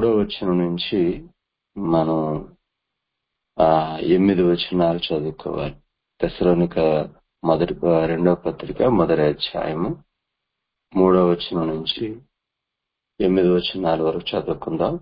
మూడో వచనం నుంచి మనం ఆ ఎనిమిది వచనాలు చదువుకోవాలి దశలోనిక మొదటి రెండవ పత్రిక మొదటి అధ్యాయము మూడో వచనం నుంచి ఎనిమిది వచనాల వరకు చదువుకుందాం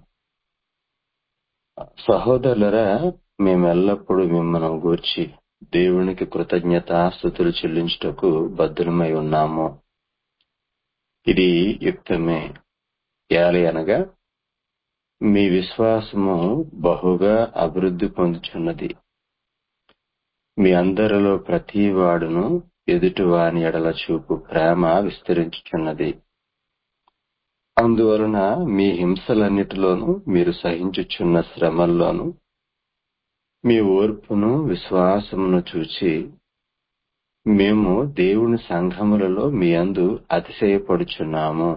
సహోదరులరా మేము ఎల్లప్పుడూ మిమ్మల్ని గూర్చి దేవునికి కృతజ్ఞతాస్థుతులు చెల్లించుటకు బద్ధులమై ఉన్నాము ఇది యుక్తమే యాలి అనగా మీ విశ్వాసము బహుగా అభివృద్ధి పొందుచున్నది మీ అందరిలో ప్రతి వాడును ఎదుటివాని ఎడల చూపు ప్రేమ విస్తరించుచున్నది అందువలన మీ హింసలన్నిటిలోనూ మీరు సహించుచున్న శ్రమల్లోనూ మీ ఓర్పును విశ్వాసమును చూచి మేము దేవుని సంఘములలో మీ అందు అతిశయపడుచున్నాము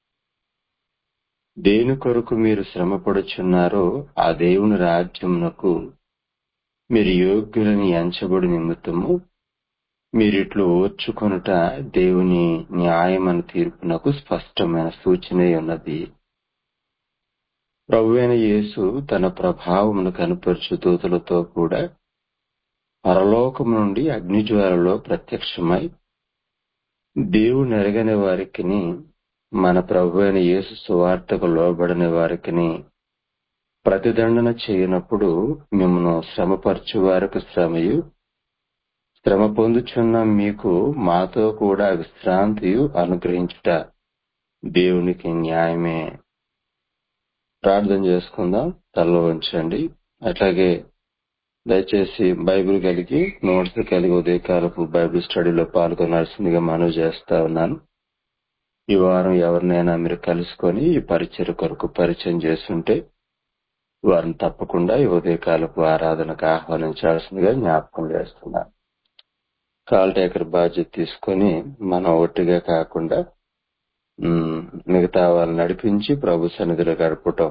దేని కొరకు మీరు శ్రమపడుచున్నారో ఆ దేవుని రాజ్యమునకు మీరు యోగ్యులని ఎంచబడి నిమిత్తము మీరిట్లు ఓర్చుకొనుట దేవుని న్యాయమని తీర్పునకు స్పష్టమైన సూచన ఉన్నది ప్రభువైన యేసు తన ప్రభావమును కనుపరుచు దూతలతో కూడా పరలోకం నుండి అగ్నిజ్వాలలో ప్రత్యక్షమై దేవుని ఎరగని వారికి మన ప్రభు అయిన యేసు సువార్తకు లోబడని వారికి ప్రతిదండన చేయనప్పుడు మిమ్మను శ్రమపరచు వారికి శ్రమయు శ్రమ పొందుచున్న మీకు మాతో కూడా విశ్రాంతియు అనుగ్రహించుట దేవునికి న్యాయమే ప్రార్థన చేసుకుందాం తలలో ఉంచండి అట్లాగే దయచేసి బైబిల్ కలిగి నోట్స్ కలిగి ఉదయకాలపు బైబిల్ స్టడీలో పాల్గొనాల్సిందిగా మనవి చేస్తా ఉన్నాను ఈ వారం ఎవరినైనా మీరు కలుసుకొని ఈ పరిచయ కొరకు పరిచయం చేస్తుంటే వారిని తప్పకుండా ఈ ఉదయకాలపు ఆరాధనకు ఆహ్వానించాల్సిందిగా జ్ఞాపకం చేస్తున్నాను కాల్ టేకర్ బాధ్యత తీసుకొని మనం ఒట్టిగా కాకుండా మిగతా వాళ్ళని నడిపించి ప్రభు సన్నిధిలో గడపటం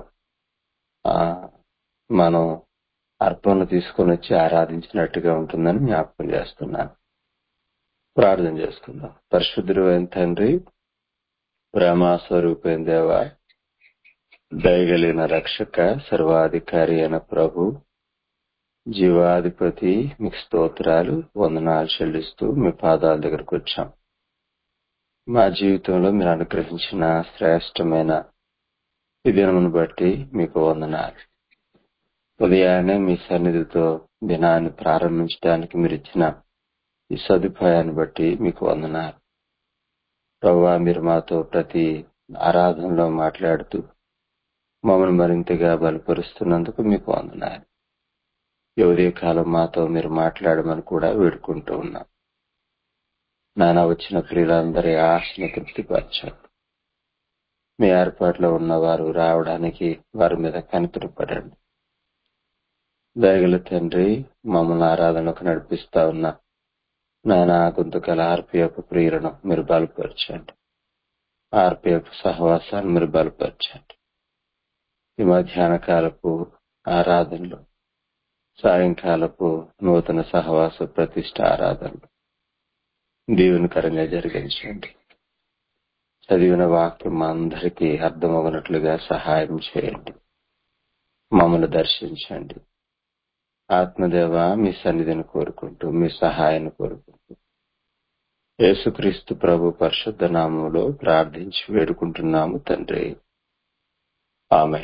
మనం అర్పణ తీసుకొని వచ్చి ఆరాధించినట్టుగా ఉంటుందని జ్ఞాపకం చేస్తున్నాను ప్రార్థన చేసుకుందాం పరిశుద్ధుడు తండ్రి ప్రేమాస్వరూపైన దేవ దయగలిగిన రక్షక సర్వాధికారి అయిన ప్రభు జీవాధిపతి మీకు స్తోత్రాలు వందనాలు చెల్లిస్తూ మీ పాదాల దగ్గరకు వచ్చాం మా జీవితంలో మీరు అనుగ్రహించిన శ్రేష్టమైన ఈ దినమును బట్టి మీకు వందనాలు ఉదయాన్నే మీ సన్నిధితో దినాన్ని ప్రారంభించడానికి మీరు ఇచ్చిన ఈ సదుపాయాన్ని బట్టి మీకు వందనాలు ప్రభా మీరు మాతో ప్రతి ఆరాధనలో మాట్లాడుతూ మమ్మల్ని మరింతగా బలపరుస్తున్నందుకు మీకు వందనాలు ఎవరే కాలం మాతో మీరు మాట్లాడమని కూడా వేడుకుంటూ ఉన్నాం నాన్న వచ్చిన ప్రియులందరి ఆశను తృప్తిపరచండి మీ ఏర్పాట్లో ఉన్న వారు రావడానికి వారి మీద కనిపిపడండి దయగల తండ్రి మమ్మల్ని ఆరాధనకు నడిపిస్తా ఉన్న నాయన గుంతకల ఆర్పిఎఫ్ ప్రియులను మీరు బలపరచండి ఆర్పిఎఫ్ సహవాసాన్ని మీరు బలపరచండి ఈ మధ్యాహ్న కాలపు ఆరాధనలు సాయంకాలపు నూతన సహవాస ప్రతిష్ట ఆరాధనలు దీవెనకరంగా జరిగించండి చదివిన వాక్యం మా అందరికీ అర్థమవనట్లుగా సహాయం చేయండి మమ్మల్ని దర్శించండి ఆత్మదేవ మీ సన్నిధిని కోరుకుంటూ మీ సహాయాన్ని కోరుకుంటూ యేసుక్రీస్తు ప్రభు పరిశుద్ధ నామంలో ప్రార్థించి వేడుకుంటున్నాము తండ్రి ఆమె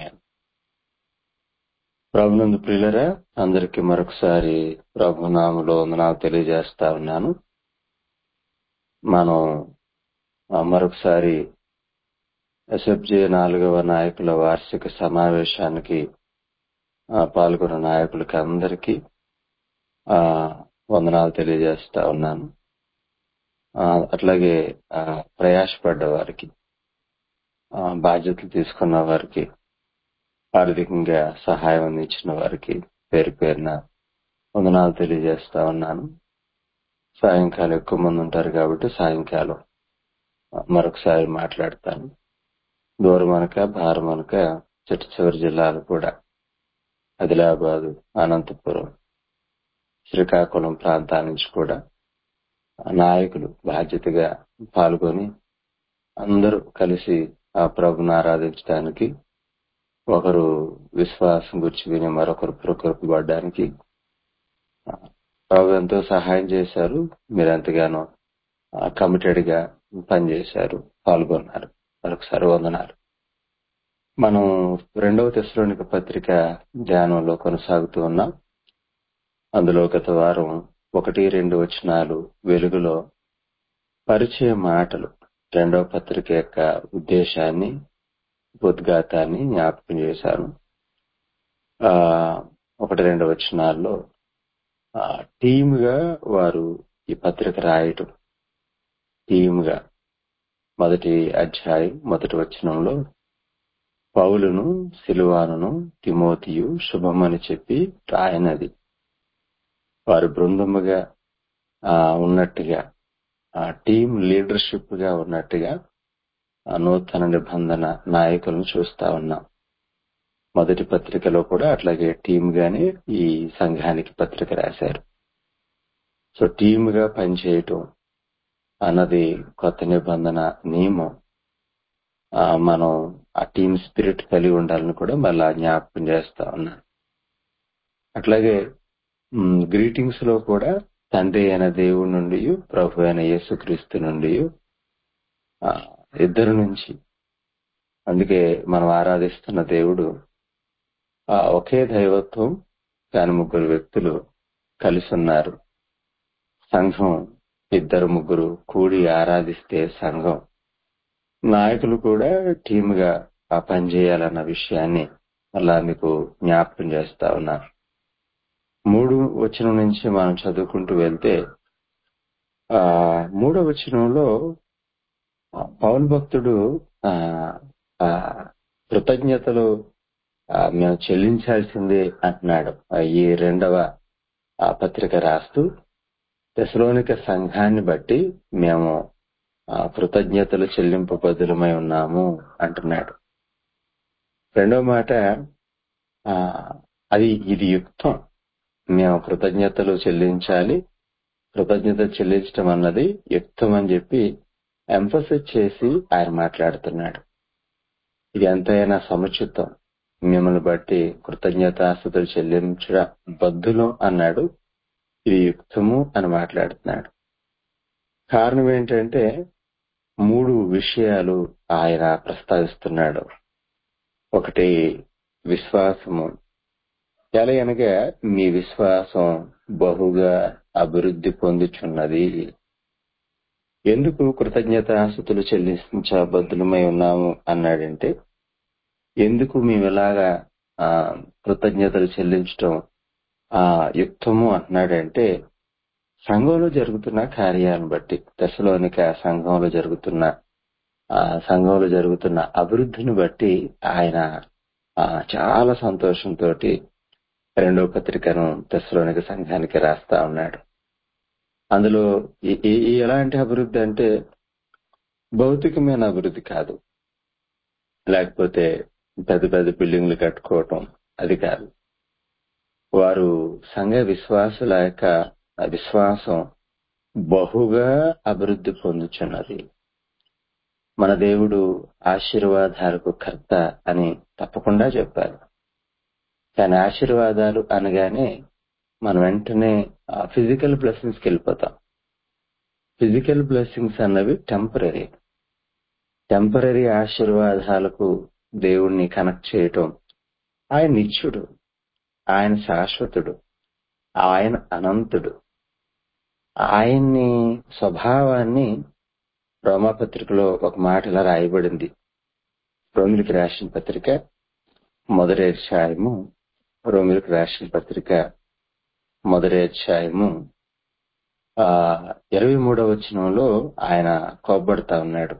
ప్రభునందు ప్రియులరా అందరికీ మరొకసారి ప్రభునామంలో వందనాలు తెలియజేస్తా ఉన్నాను మనం మరొకసారి ఎస్ఎఫ్జే నాలుగవ నాయకుల వార్షిక సమావేశానికి పాల్గొన్న నాయకులకి అందరికీ వందనాలు తెలియజేస్తా ఉన్నాను అట్లాగే ప్రయాసపడ్డ వారికి బాధ్యతలు తీసుకున్న వారికి ఆర్థికంగా సహాయం అందించిన వారికి పేరు పేరున వందనాలు తెలియజేస్తా ఉన్నాను సాయంకాలం ఎక్కువ మంది ఉంటారు కాబట్టి సాయంకాలం మరొకసారి మాట్లాడతాను దూరం అనక భారం అనక చిట్ట చివరి జిల్లాలు కూడా ఆదిలాబాదు అనంతపురం శ్రీకాకుళం ప్రాంతాల నుంచి కూడా నాయకులు బాధ్యతగా పాల్గొని అందరూ కలిసి ఆ ప్రభుని ఆరాధించడానికి ఒకరు విశ్వాసం గురించి విని మరొకరు ప్రకృపబడడానికి ప్రభు ఎంతో సహాయం చేశారు మీరు ఎంతగానో కమిటెడ్ గా పనిచేశారు పాల్గొన్నారు మరొకసారి వందనాలు మనం రెండవ తెశలోనిక పత్రిక ధ్యానంలో కొనసాగుతూ ఉన్నాం అందులో గత వారం ఒకటి రెండు వచనాలు వెలుగులో పరిచయ మాటలు రెండవ పత్రిక యొక్క ఉద్దేశాన్ని ఉద్ఘాతాన్ని జ్ఞాపకం చేశాను ఆ ఒకటి రెండు వచనాల్లో టీమ్గా వారు ఈ పత్రిక రాయటం టీమ్గా మొదటి అధ్యాయం మొదటి వచనంలో పౌలును సిలువానును తిమోతియు శుభమని చెప్పి రాయనది వారు బృందముగా ఉన్నట్టుగా టీం లీడర్షిప్ గా ఉన్నట్టుగా నూతన నిబంధన నాయకులను చూస్తా ఉన్నాం మొదటి పత్రికలో కూడా అట్లాగే టీమ్ గానే ఈ సంఘానికి పత్రిక రాశారు సో టీమ్ గా పనిచేయటం అన్నది కొత్త నిబంధన నియమం మనం ఆ టీమ్ స్పిరిట్ కలిగి ఉండాలని కూడా మళ్ళా జ్ఞాపకం చేస్తా ఉన్నా అట్లాగే గ్రీటింగ్స్ లో కూడా తండ్రి అయిన దేవుడి నుండి ప్రభు అయిన యేసుక్రీస్తు నుండి ఇద్దరు నుంచి అందుకే మనం ఆరాధిస్తున్న దేవుడు ఆ ఒకే దైవత్వం కాని ముగ్గురు వ్యక్తులు కలిసి ఉన్నారు సంఘం ఇద్దరు ముగ్గురు కూడి ఆరాధిస్తే సంఘం నాయకులు కూడా టీమ్గా ఆ పనిచేయాలన్న విషయాన్ని అలా మీకు జ్ఞాపకం చేస్తా ఉన్నారు మూడు వచనం నుంచి మనం చదువుకుంటూ వెళ్తే ఆ మూడో వచనంలో పౌల్ భక్తుడు ఆ కృతజ్ఞతలు మేము చెల్లించాల్సిందే అంటున్నాడు ఈ రెండవ పత్రిక రాస్తూ తెసలోనిక సంఘాన్ని బట్టి మేము కృతజ్ఞతలు చెల్లింపు బదులమై ఉన్నాము అంటున్నాడు రెండవ మాట అది ఇది యుక్తం మేము కృతజ్ఞతలు చెల్లించాలి కృతజ్ఞత చెల్లించడం అన్నది యుక్తం అని చెప్పి ఎంఫసిస్ చేసి ఆయన మాట్లాడుతున్నాడు ఇది ఎంతైనా సముచితం మిమ్మల్ని బట్టి కృతజ్ఞతాస్తుతులు చెల్లించడం బద్దులం అన్నాడు ఇది యుక్తము అని మాట్లాడుతున్నాడు కారణం ఏంటంటే మూడు విషయాలు ఆయన ప్రస్తావిస్తున్నాడు ఒకటి విశ్వాసము ఎలాగనగా మీ విశ్వాసం బహుగా అభివృద్ధి పొందుచున్నది ఎందుకు కృతజ్ఞతాస్తుతులు చెల్లించబద్దులమై ఉన్నాము అన్నాడంటే ఎందుకు మేము ఇలాగా కృతజ్ఞతలు చెల్లించడం ఆ యుక్తము అంటున్నాడంటే సంఘంలో జరుగుతున్న కార్యాలను బట్టి దశలోనిక సంఘంలో జరుగుతున్న ఆ సంఘంలో జరుగుతున్న అభివృద్ధిని బట్టి ఆయన చాలా సంతోషంతో రెండో పత్రికను దశలోనిక సంఘానికి రాస్తా ఉన్నాడు అందులో ఎలాంటి అభివృద్ధి అంటే భౌతికమైన అభివృద్ధి కాదు లేకపోతే పెద్ద పెద్ద బిల్డింగ్లు కట్టుకోవటం అది కాదు వారు సంఘ విశ్వాసుల యొక్క విశ్వాసం బహుగా అభివృద్ధి పొందుచున్నది మన దేవుడు ఆశీర్వాదాలకు కర్త అని తప్పకుండా చెప్పారు కానీ ఆశీర్వాదాలు అనగానే మనం వెంటనే ఫిజికల్ బ్లెస్సింగ్స్కి వెళ్ళిపోతాం ఫిజికల్ బ్లెస్సింగ్స్ అన్నవి టెంపరీ టెంపరీ ఆశీర్వాదాలకు దేవుణ్ణి కనెక్ట్ చేయటం ఆయన నిత్యుడు ఆయన శాశ్వతుడు ఆయన అనంతుడు ఆయన్ని స్వభావాన్ని రోమాపత్రికలో ఒక మాట ఇలా రాయబడింది రోమిలికి రాసిన పత్రిక మొదటి అధ్యాయము రోమిలికి రాసిన పత్రిక మొదటి అధ్యాయము ఆ ఇరవై మూడవ వచనంలో ఆయన కోపడుతా ఉన్నాడు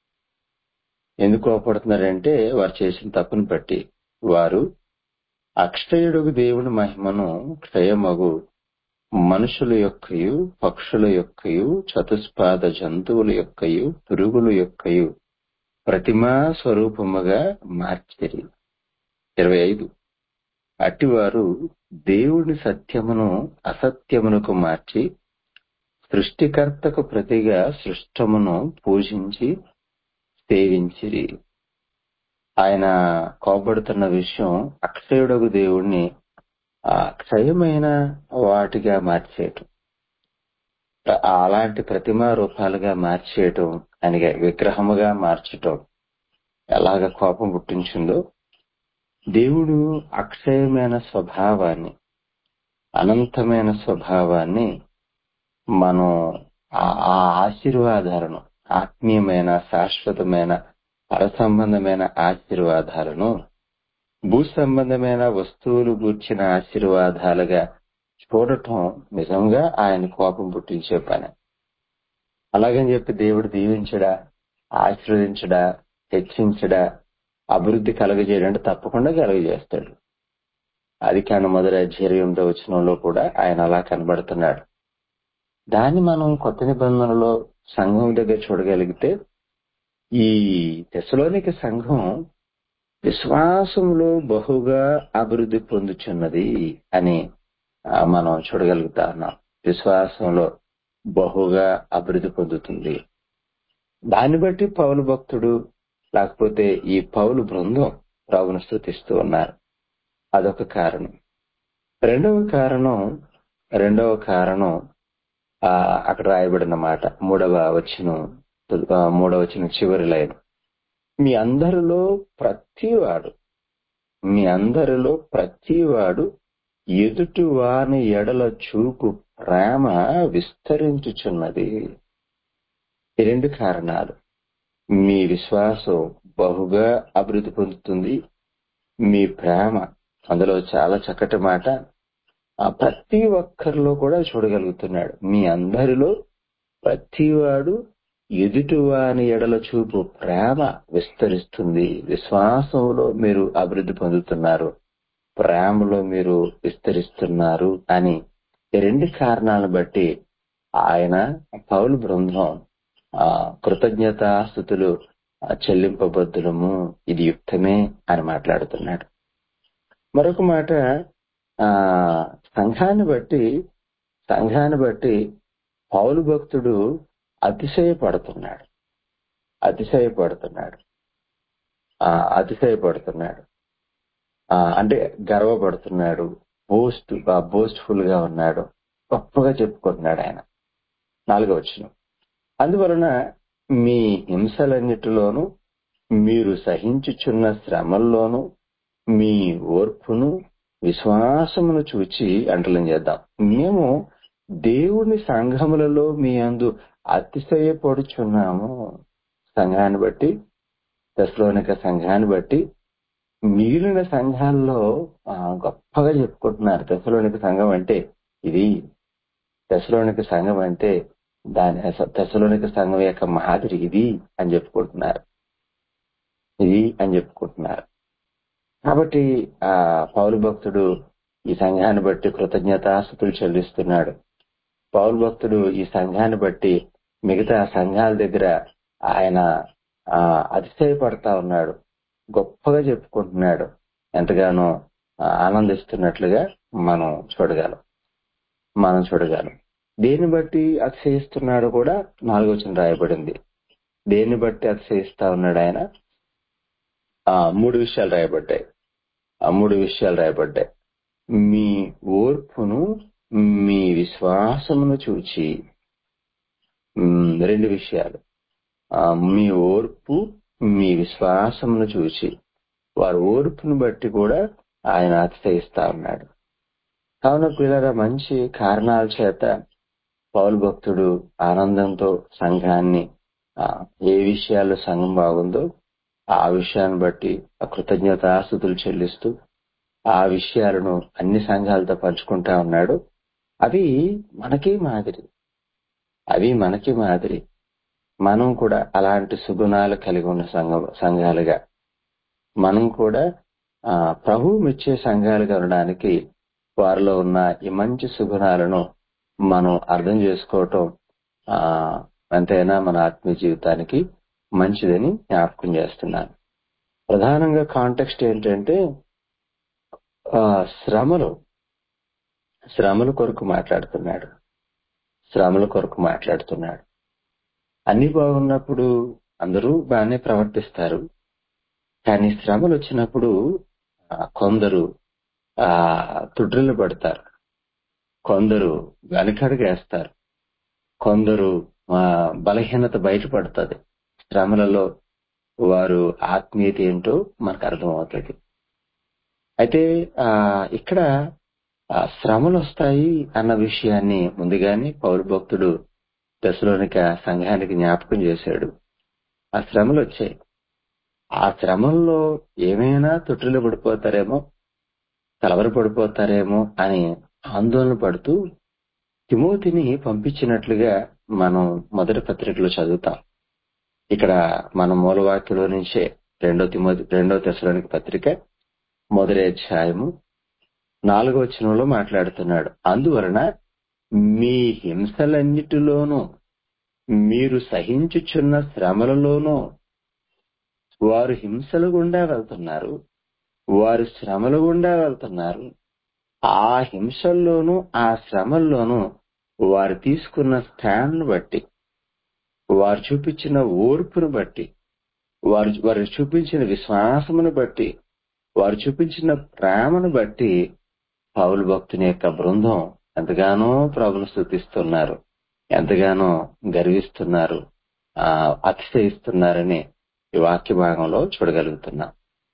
ఎందుకు కోపడుతున్నారంటే వారు చేసిన తప్పును బట్టి వారు అక్షయుడుగు దేవుని మహిమను క్షయమగు మనుషుల యొక్కయు పక్షుల యొక్కయు చతుష్పాద జంతువుల యొక్కయు పురుగుల యొక్కయు ప్రతిమా స్వరూపముగా మార్చిరి ఇరవై ఐదు అట్టివారు దేవుని సత్యమును అసత్యమునకు మార్చి సృష్టికర్తకు ప్రతిగా సృష్టమును పూజించి సేవించిరి ఆయన కోపడుతున్న విషయం అక్షయుడగు దేవుణ్ణి ఆ క్షయమైన వాటిగా మార్చేయటం ప్ర- అలాంటి ప్రతిమా రూపాలుగా మార్చేయటం ఆయనకి విగ్రహముగా మార్చటం ఎలాగ కోపం పుట్టించిందో దేవుడు అక్షయమైన స్వభావాన్ని అనంతమైన స్వభావాన్ని మనం ఆ ఆ ఆశీర్వాదాలను ఆత్మీయమైన శాశ్వతమైన పర సంబంధమైన ఆశీర్వాదాలను భూ సంబంధమైన వస్తువులు గూర్చిన ఆశీర్వాదాలుగా చూడటం నిజంగా ఆయన కోపం పుట్టించే పని అలాగని చెప్పి దేవుడు దీవించడా ఆశీర్వదించడా హెచ్చించడా అభివృద్ధి కలగజేయడంటే తప్పకుండా కలగజేస్తాడు అది కాని మొదటి అధ్యయంతో వచనంలో కూడా ఆయన అలా కనబడుతున్నాడు దాన్ని మనం కొత్త నిబంధనలో సంఘం దగ్గర చూడగలిగితే ఈ దశలోనికి సంఘం విశ్వాసంలో బహుగా అభివృద్ధి పొందుచున్నది అని ఆ, మనం చూడగలుగుతా ఉన్నాం విశ్వాసంలో బహుగా అభివృద్ధి పొందుతుంది దాన్ని బట్టి పౌలు భక్తుడు లేకపోతే ఈ పౌలు బృందం ప్రభును స్థుతిస్తూ ఉన్నారు అదొక కారణం రెండవ కారణం రెండవ కారణం ఆ అక్కడ రాయబడిన మాట మూడవ వచనం ఆ, మూడవ వచనం చివరి లైన్ మీ అందరిలో ప్రతివాడు మీ అందరిలో ప్రతివాడు ఎదుటి వాని ఎడల చూపు ప్రేమ విస్తరించుచున్నది ఈ రెండు కారణాలు మీ విశ్వాసం బహుగా అభివృద్ధి పొందుతుంది మీ ప్రేమ అందులో చాలా చక్కటి మాట ఆ ప్రతి ఒక్కరిలో కూడా చూడగలుగుతున్నాడు మీ అందరిలో ప్రతివాడు ఎదుటివాని ఎడల చూపు ప్రేమ విస్తరిస్తుంది విశ్వాసంలో మీరు అభివృద్ధి పొందుతున్నారు ప్రేమలో మీరు విస్తరిస్తున్నారు అని ఈ రెండు కారణాలను బట్టి ఆయన పౌలు బృందం ఆ కృతజ్ఞతాస్థుతులు ఆ, చెల్లింపబద్దులము ఇది యుక్తమే అని మాట్లాడుతున్నాడు మరొక మాట ఆ సంఘాన్ని బట్టి సంఘాన్ని బట్టి పౌలు భక్తుడు అతిశయపడుతున్నాడు అతిశయపడుతున్నాడు ఆ అతిశయపడుతున్నాడు ఆ అంటే గర్వపడుతున్నాడు బోస్ట్ బోస్ట్ఫుల్ గా ఉన్నాడు గొప్పగా చెప్పుకుంటున్నాడు ఆయన నాలుగో వచ్చిన అందువలన మీ హింసలన్నిటిలోనూ మీరు సహించుచున్న శ్రమల్లోనూ మీ ఓర్పును విశ్వాసమును చూచి అంటలం చేద్దాం మేము దేవుని సంఘములలో మీ అందు అతిశయపడుచున్నాము సంఘాన్ని బట్టి దశలోనిక సంఘాన్ని బట్టి మిగిలిన సంఘాల్లో ఆ, గొప్పగా చెప్పుకుంటున్నారు దశలోనిక సంఘం అంటే ఇది దశలోనిక సంఘం అంటే దాని దశలోనిక సంఘం యొక్క మాదిరి ఇది అని చెప్పుకుంటున్నారు ఇది అని చెప్పుకుంటున్నారు కాబట్టి ఆ పౌలు భక్తుడు ఈ సంఘాన్ని బట్టి కృతజ్ఞతాస్థుతులు చెల్లిస్తున్నాడు పౌలు భక్తుడు ఈ సంఘాన్ని బట్టి మిగతా సంఘాల దగ్గర ఆయన ఆ అతిశయపడతా ఉన్నాడు గొప్పగా చెప్పుకుంటున్నాడు ఎంతగానో ఆ, ఆనందిస్తున్నట్లుగా మనం చూడగలం మనం చూడగలం దేన్ని బట్టి అతిశయిస్తున్నాడు కూడా నాలుగో వచనం రాయబడింది దేన్ని బట్టి అతిశయిస్తా ఉన్నాడు ఆయన ఆ మూడు విషయాలు రాయబడ్డాయి ఆ మూడు విషయాలు రాయబడ్డాయి మీ ఓర్పును మీ విశ్వాసమును చూచి ఉమ్, రెండు విషయాలు ఆ, మీ ఓర్పు మీ విశ్వాసమును చూచి వారి ఓర్పును బట్టి కూడా ఆయన అతిశయిస్తా ఉన్నాడు కావున పిల్లల మంచి కారణాల చేత పౌలు భక్తుడు ఆనందంతో సంఘాన్ని ఆ, ఏ విషయాల్లో సంఘం బాగుందో ఆ విషయాన్ని బట్టి కృతజ్ఞతాస్థుతులు చెల్లిస్తూ ఆ విషయాలను అన్ని సంఘాలతో పంచుకుంటా ఉన్నాడు అవి మనకి మాదిరి అవి మనకి మాదిరి మనం కూడా అలాంటి సుగుణాలు కలిగి ఉన్న సంఘ సంఘాలుగా మనం కూడా ఆ ప్రభు మెచ్చే సంఘాలుగా ఉండడానికి వారిలో ఉన్న ఈ మంచి సుగుణాలను మనం అర్థం చేసుకోవటం ఆ అంతైనా మన ఆత్మీయ జీవితానికి మంచిదని జ్ఞాపకం చేస్తున్నాను ప్రధానంగా కాంటెక్స్ట్ ఏంటంటే ఆ శ్రమలు శ్రమల కొరకు మాట్లాడుతున్నాడు శ్రమల కొరకు మాట్లాడుతున్నాడు అన్ని బాగున్నప్పుడు అందరూ బాగానే ప్రవర్తిస్తారు కానీ శ్రమలు వచ్చినప్పుడు ఆ, కొందరు ఆ తుడ్రిల్లు పడతారు కొందరు వెనకడుగేస్తారు కొందరు ఆ, బలహీనత బయటపడుతుంది శ్రమలలో వారు ఆత్మీయత ఏంటో మనకు అర్థమవుతుంది అయితే ఆ ఇక్కడ ఆ, శ్రమలు వస్తాయి అన్న విషయాన్ని ముందుగానే పౌరు భక్తుడు దశలోనిక సంఘానికి జ్ఞాపకం చేశాడు ఆ శ్రమలు వచ్చాయి ఆ శ్రమల్లో ఏమైనా తొట్టిలో పడిపోతారేమో కలవరపడిపోతారేమో అని ఆందోళన పడుతూ తిమోతిని పంపించినట్లుగా మనం మొదటి పత్రికలో చదువుతాం ఇక్కడ మన మూలవాక్యలో నుంచే రెండో తిమోతి రెండో దశలోనికి పత్రిక మొదటి అధ్యాయము నాలుగో వచనంలో మాట్లాడుతున్నాడు అందువలన మీ హింసలన్నిటిలోనూ మీరు సహించుచున్న శ్రమలలోనూ వారు హింసల గుండా వెళ్తున్నారు వారు శ్రమల గుండా వెళ్తున్నారు ఆ హింసల్లోనూ ఆ శ్రమల్లోనూ వారు తీసుకున్న స్టాండ్ బట్టి వారు చూపించిన ఓర్పును బట్టి వారు వారు చూపించిన విశ్వాసమును బట్టి వారు చూపించిన ప్రేమను బట్టి పౌలు భక్తుని యొక్క బృందం ఎంతగానో ప్రభును స్థుతిస్తున్నారు ఎంతగానో గర్విస్తున్నారు ఆ అతిశయిస్తున్నారని ఈ వాక్య భాగంలో చూడగలుగుతున్నాం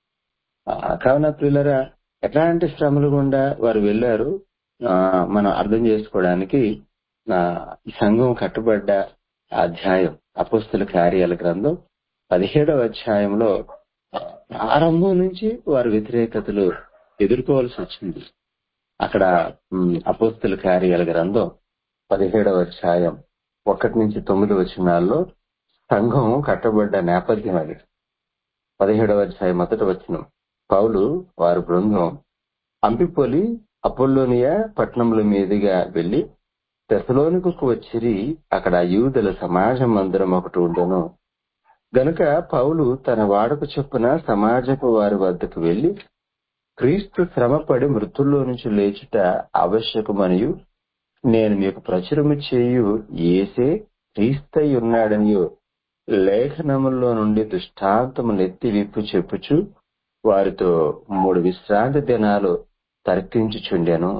ఆ, కావున ప్రియులరా ఎట్లాంటి శ్రమలు గుండా వారు వెళ్లారు ఆ, మనం అర్థం చేసుకోవడానికి ఆ, ఈ సంఘం కట్టుబడ్డ అధ్యాయం అపుస్తుల కార్యాల గ్రంథం పదిహేడవ అధ్యాయంలో ఆ, ప్రారంభం నుంచి వారు వ్యతిరేకతలు ఎదుర్కోవాల్సి వచ్చింది అక్కడ ఉమ్, అపోస్తుల కార్యాల గ్రంథం పదిహేడవ అధ్యాయం ఒకటి నుంచి తొమ్మిది వచనాల్లో సంఘం కట్టబడ్డ నేపథ్యం అది పదిహేడవ అధ్యాయం మొదటి వచనం పౌలు వారి బృందం అంపిపొలి అపోల్లోనియా పట్టణముల మీదుగా వెళ్లి తెసలోనికు వచ్చిరి అక్కడ యూదుల సమాజ మందిరం ఒకటి ఉండెను గనుక పౌలు తన వాడకు చొప్పున సమాజపు వారి వద్దకు వెళ్లి క్రీస్తు శ్రమపడి మృతుల్లో నుంచి లేచుట ఆవశ్యకమనియు నేను మీకు ప్రచురము చేయు ఏసే క్రీస్తై ఉన్నాడనియు లేఖనముల్లో నుండి దృష్టాంతములు ఎత్తి విప్పు చెప్పుచు వారితో మూడు విశ్రాంతి దినాలు తర్కించుచుండెను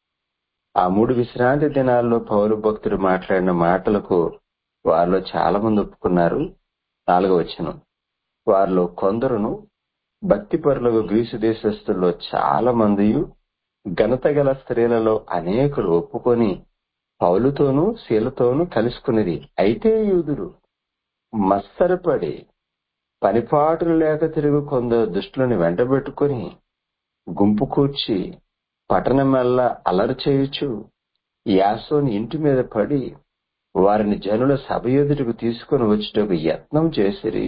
ఆ మూడు విశ్రాంతి దినాల్లో పౌరు భక్తుడు మాట్లాడిన మాటలకు వారిలో చాలా మంది ఒప్పుకున్నారు నాలుగో వచనం వారిలో కొందరును భక్తిపరులకు గ్రీసు దేశస్తుల్లో చాలా మంది ఘనత గల స్త్రీలలో అనేకులు ఒప్పుకొని పౌలుతోనూ శీలతోనూ కలుసుకునేది అయితే యూదులు మత్సరపడి పనిపాటులు లేక తిరుగు కొందరు దుష్టులను వెంటబెట్టుకుని గుంపు కూర్చి పట్టణమెల్లా అలరి చేయుచు యాసోని ఇంటి మీద పడి వారిని జనుల సభ ఎదుటకు తీసుకుని వచ్చుటకు యత్నం చేసిరి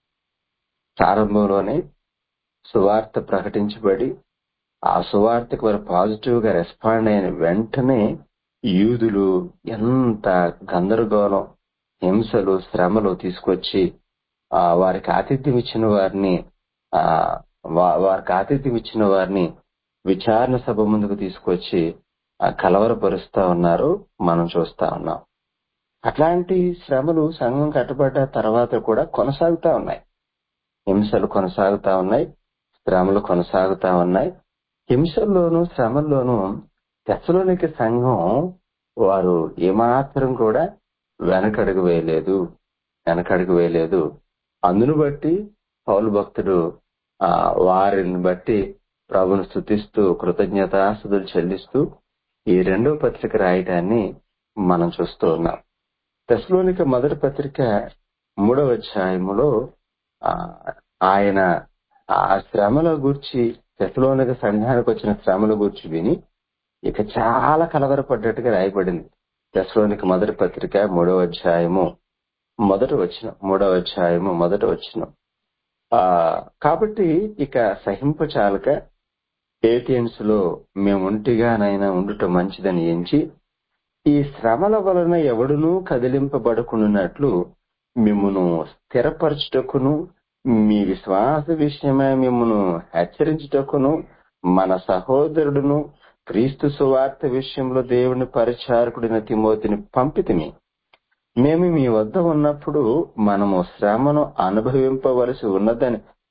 ప్రారంభంలోనే సువార్త ప్రకటించబడి ఆ సువార్తకు వారు పాజిటివ్ గా రెస్పాండ్ అయిన వెంటనే యూదులు ఎంత గందరగోళం హింసలు శ్రమలు తీసుకొచ్చి ఆ వారికి ఆతిథ్యం ఇచ్చిన వారిని ఆ వా- వారికి ఆతిథ్యం ఇచ్చిన వారిని విచారణ సభ ముందుకు తీసుకొచ్చి ఆ, కలవరపరుస్తా ఉన్నారు మనం చూస్తా ఉన్నాం అట్లాంటి శ్రమలు సంఘం కట్టబడ్డ తర్వాత కూడా కొనసాగుతా ఉన్నాయి హింసలు కొనసాగుతా ఉన్నాయి శ్రమలు కొనసాగుతా ఉన్నాయి హింసల్లోనూ శ్రమల్లోనూ తెచ్చలోనికి సంఘం వారు ఏమాత్రం కూడా వెనకడుగు వేయలేదు వెనకడుగు వేయలేదు అందును బట్టి పౌలు భక్తుడు ఆ వారిని బట్టి ప్రభును స్థుతిస్తూ కృతజ్ఞతాస్తుతులు చెల్లిస్తూ ఈ రెండో పత్రిక రాయటాన్ని మనం చూస్తూ ఉన్నాం తెస్లోనిక మొదటి పత్రిక మూడవ అధ్యాయములో ఆ, ఆయన ఆ శ్రమల గూర్చి తెస్లోనిక సంఘానికి వచ్చిన శ్రమల గూర్చి విని ఇక చాలా కలవరపడ్డట్టుగా రాయబడింది తెస్లోనిక మొదటి పత్రిక మూడవ అధ్యాయము మొదటి వచ్చిన మూడవ అధ్యాయము మొదటి వచ్చిన ఆ కాబట్టి ఇక సహింప చాలక ఏథియన్స్ లో మేము ఒంటిగానైనా ఉండుట మంచిదని ఎంచి ఈ శ్రమల వలన ఎవడునూ కదిలింపబడకున్నట్లు మిమ్మును స్థిరపరచుటకును మీ విశ్వాస విషయమై మిమ్మును హెచ్చరించుటకును మన సహోదరుడును క్రీస్తు సువార్త విషయంలో దేవుని పరిచారకుడిన తిమోతిని పంపితిమి మేము మీ వద్ద ఉన్నప్పుడు మనము శ్రమను అనుభవింపవలసి ఉన్నదని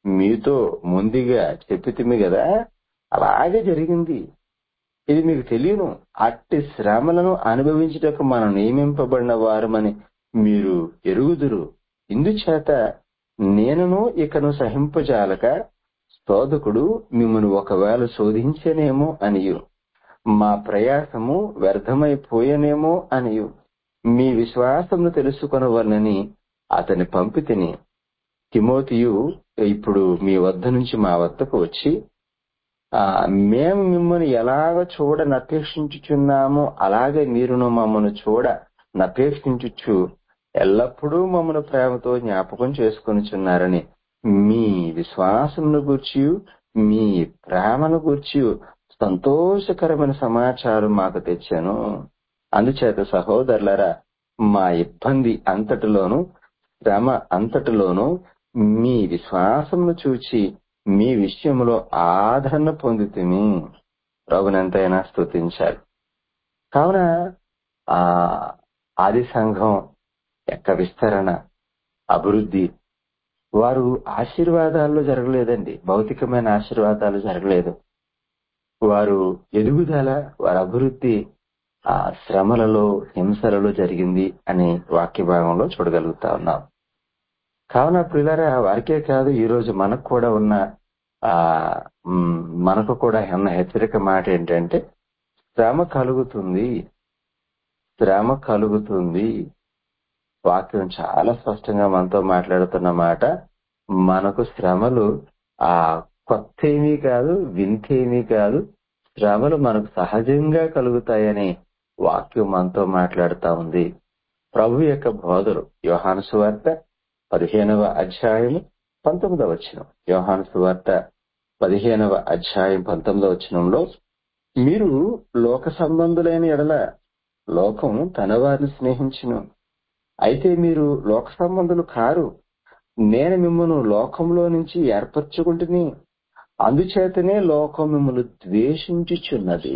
మీతో ముందుగా చెప్పితిమి కదా అలాగే జరిగింది ఇది మీకు తెలియను అట్టి శ్రమలను అనుభవించుటకు మనం నియమింపబడిన వారమని మీరు ఎరుగుదురు ఇందుచేత నేనును ఇకను సహింపజాలక శోధకుడు మిమ్మల్ని ఒకవేళ శోధించనేమో అనియు మా ప్రయాసము వ్యర్థమైపోయేనేమో అనియు మీ విశ్వాసమును తెలుసుకొనవలనని అతని పంపితిని తిమోతియు ఇప్పుడు మీ వద్ద నుంచి మా వద్దకు వచ్చి ఆ మేము మిమ్మల్ని ఎలాగ చూడ నపేక్షించుచున్నామో అలాగే మీరును మమ్మల్ని చూడ నపేక్షించుచు ఎల్లప్పుడూ మమ్మల్ని ప్రేమతో జ్ఞాపకం చేసుకొనిచున్నారని మీ విశ్వాసమును గూర్చి మీ ప్రేమను గూర్చి సంతోషకరమైన సమాచారం మాకు తెచ్చాను అందుచేత సహోదరులరా మా ఇబ్బంది అంతటిలోను శ్రమ అంతటిలోను మీ విశ్వాసమును చూచి మీ విషయంలో ఆదరణ పొందుతుమి ప్రభునంతైనా స్తుతించాలి కావున ఆ ఆది సంఘం యొక్క విస్తరణ అభివృద్ధి వారు ఆశీర్వాదాల్లో జరగలేదండి భౌతికమైన ఆశీర్వాదాలు జరగలేదు వారు ఎదుగుదల వారి అభివృద్ధి ఆ శ్రమలలో హింసలలో జరిగింది అని వాక్య భాగంలో చూడగలుగుతా ఉన్నాం కావున ప్రియులరా వారికే కాదు ఈ రోజు మనకు కూడా ఉన్న ఆ మ్, మనకు కూడా ఉన్న హెచ్చరిక మాట ఏంటంటే శ్రమ కలుగుతుంది శ్రమ కలుగుతుంది వాక్యం చాలా స్పష్టంగా మనతో మాట్లాడుతున్న మాట మనకు శ్రమలు ఆ కొత్త ఏమీ కాదు వింత ఏమీ కాదు శ్రమలు మనకు సహజంగా కలుగుతాయని వాక్యం మనతో మాట్లాడుతా ఉంది ప్రభు యొక్క బోధలు యోహాను సువార్త పదిహేనవ అధ్యాయము పంతొమ్మిదవ వచనం యోహాను సువార్త పదిహేనవ అధ్యాయం పంతొమ్మిదవ వచనంలో మీరు లోక సంబంధులైన ఎడల లోకం తన వారిని స్నేహించును అయితే మీరు లోక సంబంధులు కారు నేను మిమ్మల్ని లోకంలో నుంచి ఏర్పరచుకుంటుని అందుచేతనే లోకం మిమ్మల్ని ద్వేషించుచున్నది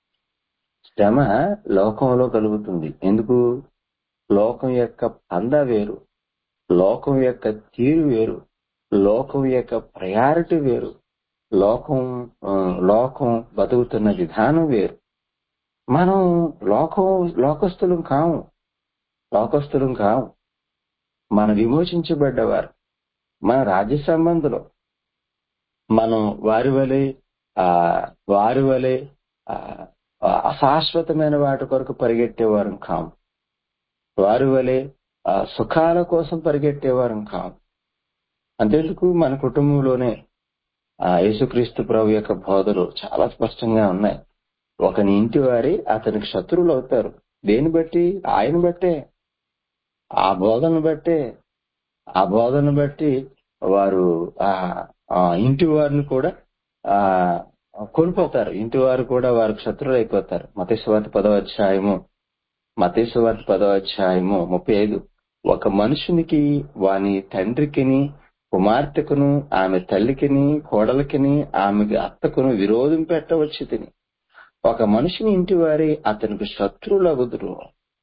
శ్రమ లోకంలో కలుగుతుంది ఎందుకు లోకం యొక్క పంద వేరు లోకం యొక్క తీరు వేరు లోకం యొక్క ప్రయారిటీ వేరు లోకం ఆ, లోకం బతుకుతున్న విధానం వేరు మనం లోకం లోకస్తులం కాము లోకస్తులం కాము మన విమోచించబడ్డవారు మన రాజ్య సంబంధులు మనం వారి వలె ఆ వారి వలె ఆ, అశాశ్వతమైన వాటి కొరకు పరిగెట్టేవారం కాము వారి వలె ఆ, సుఖాల కోసం పరిగెట్టేవారం కాము అంతేందుకు మన కుటుంబంలోనే ఆ యేసుక్రీస్తు ప్రభు యొక్క బోధలు చాలా స్పష్టంగా ఉన్నాయి ఒకని ఇంటి వారి అతనికి శత్రువులు అవుతారు దేని బట్టి ఆయన బట్టే ఆ బోధనను బట్టే ఆ బోధనను బట్టి వారు ఆ ఆ ఇంటి వారిని కూడా ఆ కోల్పోతారు ఇంటి వారు కూడా వారికి శత్రువులు అయిపోతారు మతేశ్వార్త పదవ అధ్యాయము మతేశ్వార్త పదవ అధ్యాయము ముప్పై ఐదు ఒక మనుషునికి వాని తండ్రికిని కుమార్తెకును ఆమె తల్లికిని కోడలికిని ఆమెకి అత్తకును విరోధం పెట్టవచ్చి తిని ఒక మనిషిని ఇంటి వారి అతనికి శత్రువులగుదురు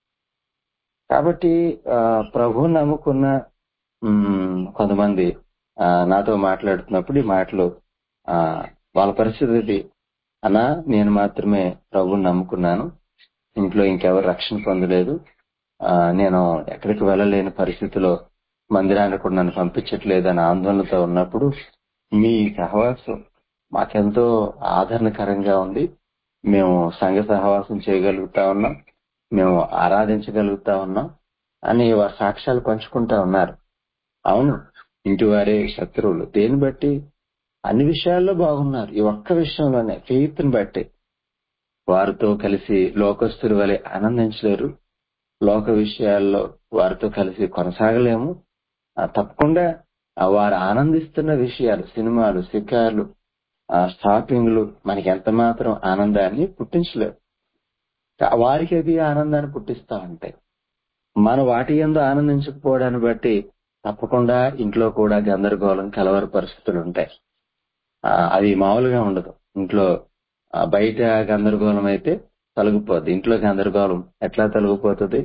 కాబట్టి ఆ, ప్రభు నమ్ముకున్న మ్, కొంతమంది ఆ, నాతో మాట్లాడుతున్నప్పుడు ఈ మాటలు ఆ, వాళ్ళ పరిస్థితి ఇది అన్నా నేను మాత్రమే ప్రభుని నమ్ముకున్నాను ఇంట్లో ఇంకెవరు రక్షణ పొందలేదు ఆ, నేను ఎక్కడికి వెళ్ళలేని పరిస్థితిలో మందిరానికి కూడా నన్ను పంపించట్లేదు అని ఆందోళనతో ఉన్నప్పుడు మీ సహవాసం మాకెంతో ఆదరణకరంగా ఉంది మేము సంఘ సహవాసం చేయగలుగుతా ఉన్నాం మేము ఆరాధించగలుగుతా ఉన్నాం అని వారు సాక్ష్యాలు పంచుకుంటా ఉన్నారు అవును ఇంటి వారే శత్రువులు దేని బట్టి అన్ని విషయాల్లో బాగున్నారు ఈ ఒక్క విషయంలోనే ఫెయిత్ని బట్టి వారితో కలిసి లోకస్తుల వలె ఆనందించలేరు లోక విషయాల్లో వారితో కలిసి కొనసాగలేము ఆ, తప్పకుండా ఆ, వారు ఆనందిస్తున్న విషయాలు సినిమాలు షికార్లు ఆ, షాపింగ్లు మనకి ఎంత మాత్రం ఆనందాన్ని పుట్టించలేవు కా- వారికి అది ఆనందాన్ని పుట్టిస్తా ఉంటాయి మనం వాటి ఎందు ఆనందించకపోవడాన్ని బట్టి తప్పకుండా ఇంట్లో కూడా గందరగోళం కలవర పరిస్థితులు ఉంటాయి ఆ, అది మామూలుగా ఉండదు ఇంట్లో ఆ, బయట గందరగోళం అయితే తొలగిపోద్ది ఇంట్లో గందరగోళం ఎట్లా తొలగిపోతుంది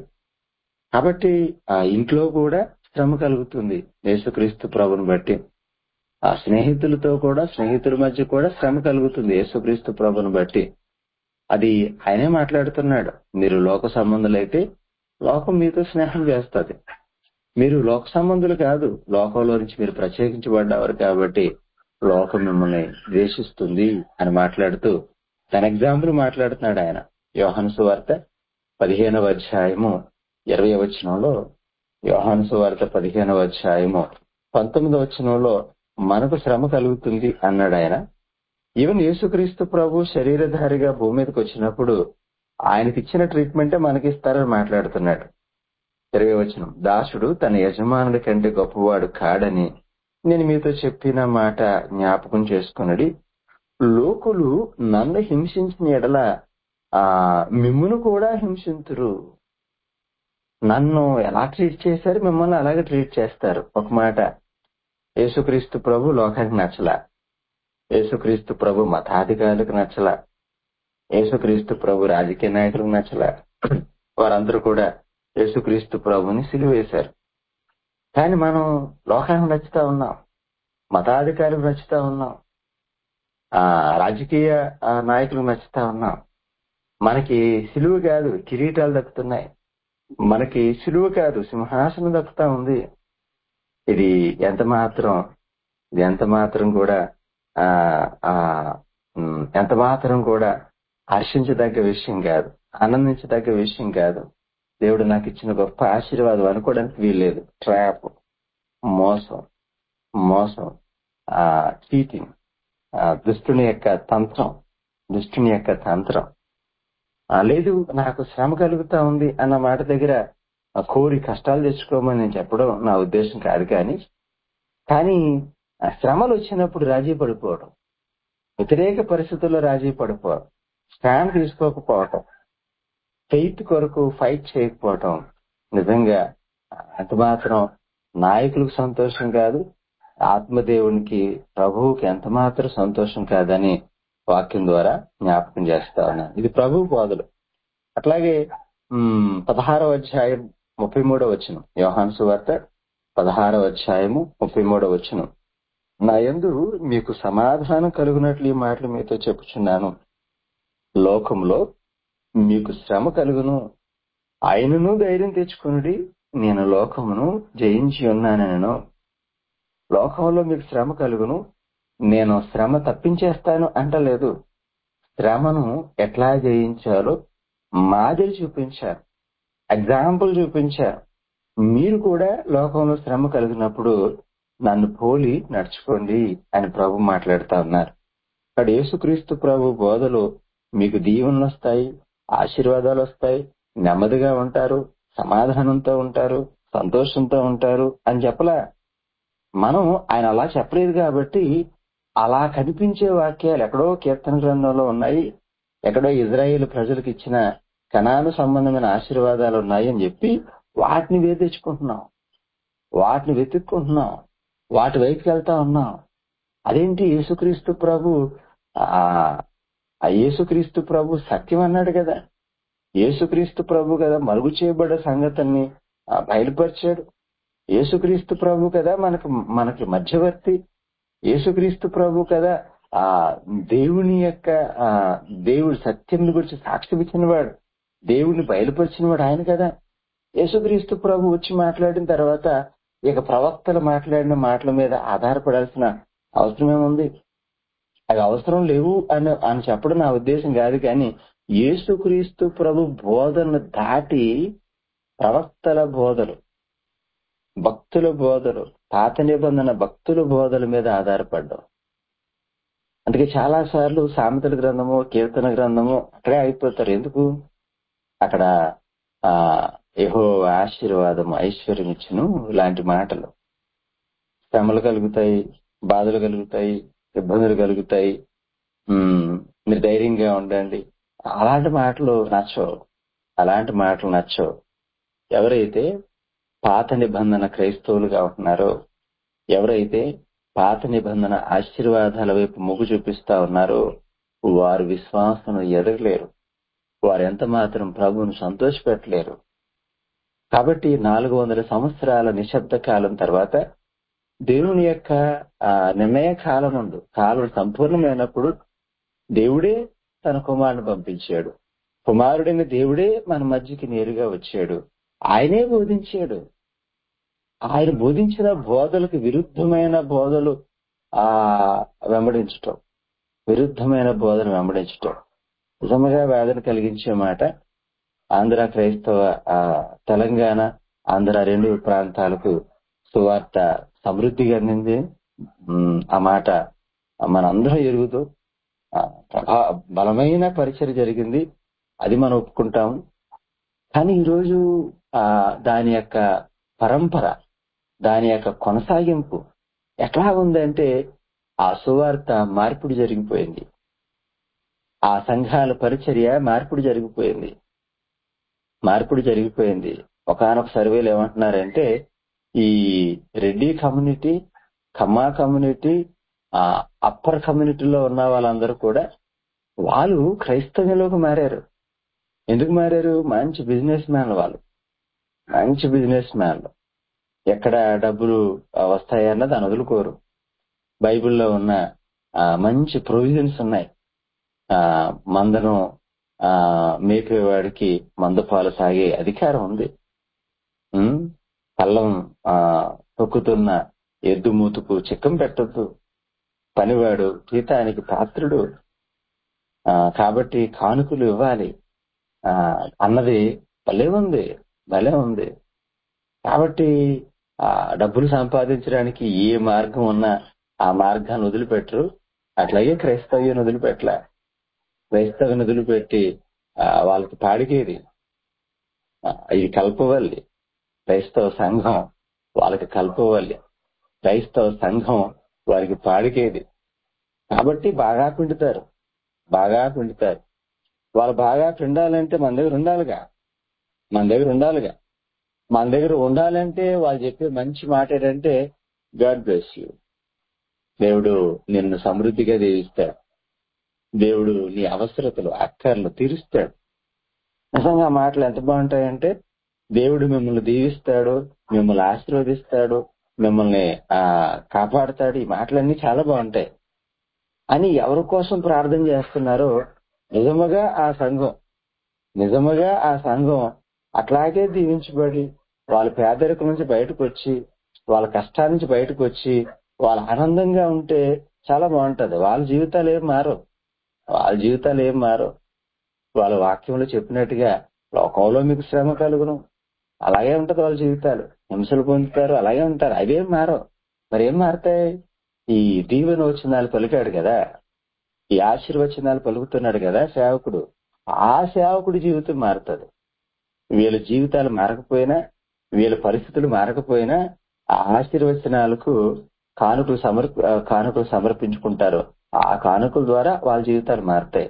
కాబట్టి ఆ ఇంట్లో కూడా శ్రమ కలుగుతుంది యేసుక్రీస్తు ప్రభుని బట్టి ఆ స్నేహితులతో కూడా స్నేహితుల మధ్య కూడా శ్రమ కలుగుతుంది యేసుక్రీస్తు ప్రభుని బట్టి అది ఆయనే మాట్లాడుతున్నాడు మీరు లోక సంబంధులైతే లోకం మీతో స్నేహం చేస్తుంది మీరు లోక సంబంధులు కాదు లోకంలో నుంచి మీరు ప్రత్యేకించబడ్డవారు కాబట్టి లోకం మిమ్మల్ని ద్వేషిస్తుంది అని మాట్లాడుతూ తన ఎగ్జాంపుల్ మాట్లాడుతున్నాడు ఆయన యోహాను సువార్త పదిహేనవ అధ్యాయము ఇరవై వచనంలో యోహాను సువార్త పదిహేనవ అధ్యాయము పంతొమ్మిదవ వచనంలో మనకు శ్రమ కలుగుతుంది అన్నాడు ఆయన ఈవెన్ యేసుక్రీస్తు ప్రభు శరీరధారిగా భూమి మీదకి వచ్చినప్పుడు ఆయనకి ఇచ్చిన ట్రీట్మెంటే మనకిస్తారని మాట్లాడుతున్నాడు ఇరవై వచనం దాసుడు తన యజమానుడి కంటే గొప్పవాడు కాడని నేను మీతో చెప్పిన మాట జ్ఞాపకం చేసుకున్నది లోకులు నన్ను హింసించిన ఎడల ఆ మిమ్మును కూడా హింసింతురు నన్ను ఎలా ట్రీట్ చేశారు మిమ్మల్ని అలాగే ట్రీట్ చేస్తారు ఒక మాట యేసుక్రీస్తు ప్రభు లోకానికి నచ్చలా యేసుక్రీస్తు ప్రభు మతాధికారులకు నచ్చలా యేసుక్రీస్తు ప్రభు రాజకీయ నాయకులకు నచ్చలా వారందరూ కూడా యేసుక్రీస్తు ప్రభుని సిలువేశారు కానీ మనం లోకానికి నచ్చుతా ఉన్నాం మతాధికారులకు నచ్చుతా ఉన్నాం ఆ రాజకీయ ఆ, నాయకులకు నచ్చుతా ఉన్నాం మనకి సిలువ కాదు కిరీటాలు దక్కుతున్నాయి మనకి సిలువ కాదు సింహాసనం దక్కుతా ఉంది ఇది ఎంత మాత్రం ఇది ఎంత మాత్రం కూడా ఆ ఆ ఉమ్, ఎంత మాత్రం కూడా హర్షించదగ్గ విషయం కాదు ఆనందించదగ్గ విషయం కాదు దేవుడు నాకు ఇచ్చిన గొప్ప ఆశీర్వాదం అనుకోవడానికి వీల్లేదు ట్రాప్ మోసం మోసం ఆ చీటింగ్ దుష్టుని యొక్క తంత్రం దుష్టుని యొక్క తంత్రం ఆ, లేదు నాకు శ్రమ కలుగుతా ఉంది అన్న మాట దగ్గర ఆ, కోరి కష్టాలు తెచ్చుకోమని నేను చెప్పడం నా ఉద్దేశం కాదు కానీ కానీ ఆ శ్రమలు వచ్చినప్పుడు రాజీ పడిపోవడం వ్యతిరేక పరిస్థితుల్లో రాజీ పడిపోవడం స్టాండ్ తీసుకోకపోవటం ఫెయిత్ కొరకు ఫైట్ చేయకపోవటం నిజంగా అంత మాత్రం నాయకులకు సంతోషం కాదు ఆత్మదేవునికి ప్రభువుకి ఎంత మాత్రం సంతోషం కాదని వాక్యం ద్వారా జ్ఞాపకం చేస్తా ఉన్నాను ఇది ప్రభు బోధలు అట్లాగే ఉమ్, పదహారవ అధ్యాయం ముప్పై మూడవ వచనం యోహాను సువార్త పదహారవ అధ్యాయము ముప్పై మూడవ వచనం నా యందు మీకు సమాధానం కలుగునట్లు ఈ మాటలు మీతో చెప్పుచున్నాను లోకంలో మీకు శ్రమ కలుగును ఆయనను ధైర్యం తెచ్చుకునుడి నేను లోకమును జయించి ఉన్నానను లోకంలో మీకు శ్రమ కలుగును నేను శ్రమ తప్పించేస్తాను అంటలేదు శ్రమను ఎట్లా జయించాలో మాదిరి చూపించారు ఎగ్జాంపుల్ చూపించారు మీరు కూడా లోకంలో శ్రమ కలిగినప్పుడు నన్ను పోలి నడుచుకోండి అని ప్రభు మాట్లాడుతా ఉన్నారు అక్కడ యేసుక్రీస్తు ప్రభు బోధలో మీకు దీవెనలు వస్తాయి ఆశీర్వాదాలు వస్తాయి నెమ్మదిగా ఉంటారు సమాధానంతో ఉంటారు సంతోషంతో ఉంటారు అని చెప్పలా మనం ఆయన అలా చెప్పలేదు కాబట్టి అలా కనిపించే వాక్యాలు ఎక్కడో కీర్తన గ్రంథంలో ఉన్నాయి ఎక్కడో ఇజ్రాయేల్ ప్రజలకు ఇచ్చిన కణాను సంబంధమైన ఆశీర్వాదాలు ఉన్నాయి అని చెప్పి వాటిని వేధించుకుంటున్నాం వాటిని వెతుక్కుంటున్నాం వాటి వైపుకి వెళ్తా ఉన్నాం అదేంటి యేసుక్రీస్తు ప్రభు ఆ ఆ యేసుక్రీస్తు ప్రభు సత్యం అన్నాడు కదా యేసుక్రీస్తు ప్రభు కదా మరుగు చేయబడ్డ సంగతిని ఆ, బయలుపరిచాడు యేసుక్రీస్తు ప్రభు కదా మనకు మనకి మధ్యవర్తి యేసుక్రీస్తు ప్రభు కదా ఆ దేవుని యొక్క ఆ దేవుడి సత్యం గురించి సాక్ష్యం ఇచ్చినవాడు దేవుడిని బయలుపరిచినవాడు ఆయన కదా యేసుక్రీస్తు ప్రభు వచ్చి మాట్లాడిన తర్వాత ఇక ప్రవక్తలు మాట్లాడిన మాటల మీద ఆధారపడాల్సిన అవసరం ఏముంది అవి అవసరం లేవు అని అని చెప్పడం నా ఉద్దేశం కాదు కానీ యేసుక్రీస్తు ప్రభు బోధనను దాటి ప్రవక్తల బోధలు భక్తుల బోధలు పాత నిబంధన భక్తుల బోధల మీద ఆధారపడ్డాం అందుకే చాలా సార్లు సామెతల గ్రంథము కీర్తన గ్రంథము అక్కడే అయిపోతారు ఎందుకు అక్కడ ఆ ఏహో ఆశీర్వాదం ఐశ్వర్యం ఇచ్చును ఇలాంటి మాటలు శ్రమలు కలుగుతాయి బాధలు కలుగుతాయి ఇబ్బందులు కలుగుతాయి ఉమ్, మీరు ధైర్యంగా ఉండండి అలాంటి మాటలు నచ్చవు అలాంటి మాటలు నచ్చవు ఎవరైతే పాత నిబంధన క్రైస్తవులుగా ఉంటున్నారో ఎవరైతే పాత నిబంధన ఆశీర్వాదాల వైపు మొగ్గు చూపిస్తా ఉన్నారో వారు విశ్వాసం ఎదగలేరు వారు ఎంత మాత్రం ప్రభువును సంతోషపెట్టలేరు కాబట్టి నాలుగు వందల సంవత్సరాల నిశ్శబ్ద కాలం తర్వాత దేవుని యొక్క ఆ, నిర్ణయ కాలముందు కాలం సంపూర్ణమైనప్పుడు దేవుడే తన కుమారుని పంపించాడు కుమారుడైన దేవుడే మన మధ్యకి నేరుగా వచ్చాడు ఆయనే బోధించాడు ఆయన బోధించిన బోధలకు విరుద్ధమైన బోధలు ఆ వెంబడించటం విరుద్ధమైన బోధన వెంబడించటం నిజంగా వేదన కలిగించే మాట ఆంధ్ర క్రైస్తవ ఆ, తెలంగాణ ఆంధ్ర రెండు ప్రాంతాలకు సువార్త సమృద్ధిగా అందింది ఉమ్, ఆ మాట మనందరం ఎరుగుతూ ఆ, ప్రభా- బలమైన పరిచయం జరిగింది అది మనం ఒప్పుకుంటాం కానీ ఈరోజు ఆ దాని యొక్క పరంపర దాని యొక్క కొనసాగింపు ఎట్లా ఉందంటే ఆ సువార్త మార్పిడి జరిగిపోయింది ఆ సంఘాల పరిచర్య మార్పిడి జరిగిపోయింది మార్పిడి జరిగిపోయింది ఒకనొక సర్వేలు ఏమంటున్నారంటే ఈ రెడ్డి కమ్యూనిటీ కమ్మా కమ్యూనిటీ ఆ అప్పర్ కమ్యూనిటీలో ఉన్న వాళ్ళందరూ కూడా వాళ్ళు క్రైస్తవ్యంలోకి మారారు ఎందుకు మారారు మంచి బిజినెస్ మ్యాన్ వాళ్ళు మంచి బిజినెస్ మ్యాన్లు ఎక్కడ డబ్బులు ఆ, వస్తాయన్న దాన్ని వదులుకోరు బైబిల్లో ఉన్న ఆ, మంచి ప్రొవిజన్స్ ఉన్నాయి ఆ మందను ఆ మేపేవాడికి మందపాలు సాగే అధికారం ఉంది ఉమ్, పల్లం ఆ తొక్కుతున్న ఎద్దు మూతుకు చిక్కం పెట్టద్దు పనివాడు జీతానికి పాత్రుడు ఆ కాబట్టి కానుకలు ఇవ్వాలి ఆ అన్నది భలే ఉంది భలే ఉంది కాబట్టి ఆ డబ్బులు సంపాదించడానికి ఏ మార్గం ఉన్నా ఆ మార్గాన్ని వదిలిపెట్టరు అట్లాగే క్రైస్తవ్యం వదిలిపెట్టలే క్రైస్తవ్యం వదిలిపెట్టి ఆ, వాళ్ళకి పాడికేది ఆ, ఇది కల్పవల్లి క్రైస్తవ సంఘం వాళ్ళకి కల్పవల్లి క్రైస్తవ సంఘం వారికి పాడికేది కాబట్టి బాగా పిండుతారు బాగా పిండుతారు వాళ్ళు బాగా పిండాలంటే మన దగ్గర ఉండాలిగా మన దగ్గర ఉండాలిగా మన దగ్గర ఉండాలంటే వాళ్ళు చెప్పే మంచి మాట ఏంటంటే గాడ్ బ్లెస్ యూ దేవుడు నిన్ను సమృద్ధిగా దీవిస్తాడు దేవుడు నీ అవసరతలు అక్కర్లు తీరుస్తాడు నిజంగా ఆ మాటలు ఎంత బాగుంటాయంటే దేవుడు మిమ్మల్ని దీవిస్తాడు మిమ్మల్ని ఆశీర్వదిస్తాడు మిమ్మల్ని ఆ కాపాడుతాడు ఈ మాటలన్నీ చాలా బాగుంటాయి అని ఎవరి కోసం ప్రార్థన చేస్తున్నారో నిజముగా ఆ సంఘం నిజముగా ఆ సంఘం అట్లాగే దీవించబడి వాళ్ళ పేదరికం నుంచి బయటకు వచ్చి వాళ్ళ కష్టాల నుంచి బయటకు వచ్చి వాళ్ళ ఆనందంగా ఉంటే చాలా బాగుంటది వాళ్ళ జీవితాలు ఏం మారవు వాళ్ళ జీవితాలు ఏం మారవు వాళ్ళ వాక్యంలో చెప్పినట్టుగా లోకంలో మీకు శ్రమ కలుగును అలాగే ఉంటది వాళ్ళ జీవితాలు హింసలు పొందుతారు అలాగే ఉంటారు అవేం మారవు మరి ఏం మారతాయి ఈ దీవెన వచనాలు పలికాడు కదా ఈ ఆశీర్వచనాలు పలుకుతున్నాడు కదా సేవకుడు ఆ సేవకుడి జీవితం మారుతుంది వీళ్ళ జీవితాలు మారకపోయినా వీళ్ళ పరిస్థితులు మారకపోయినా ఆ ఆశీర్వచనాలకు కానుకలు సమర్ కానుకలు సమర్పించుకుంటారు ఆ కానుకల ద్వారా వాళ్ళ జీవితాలు మారుతాయి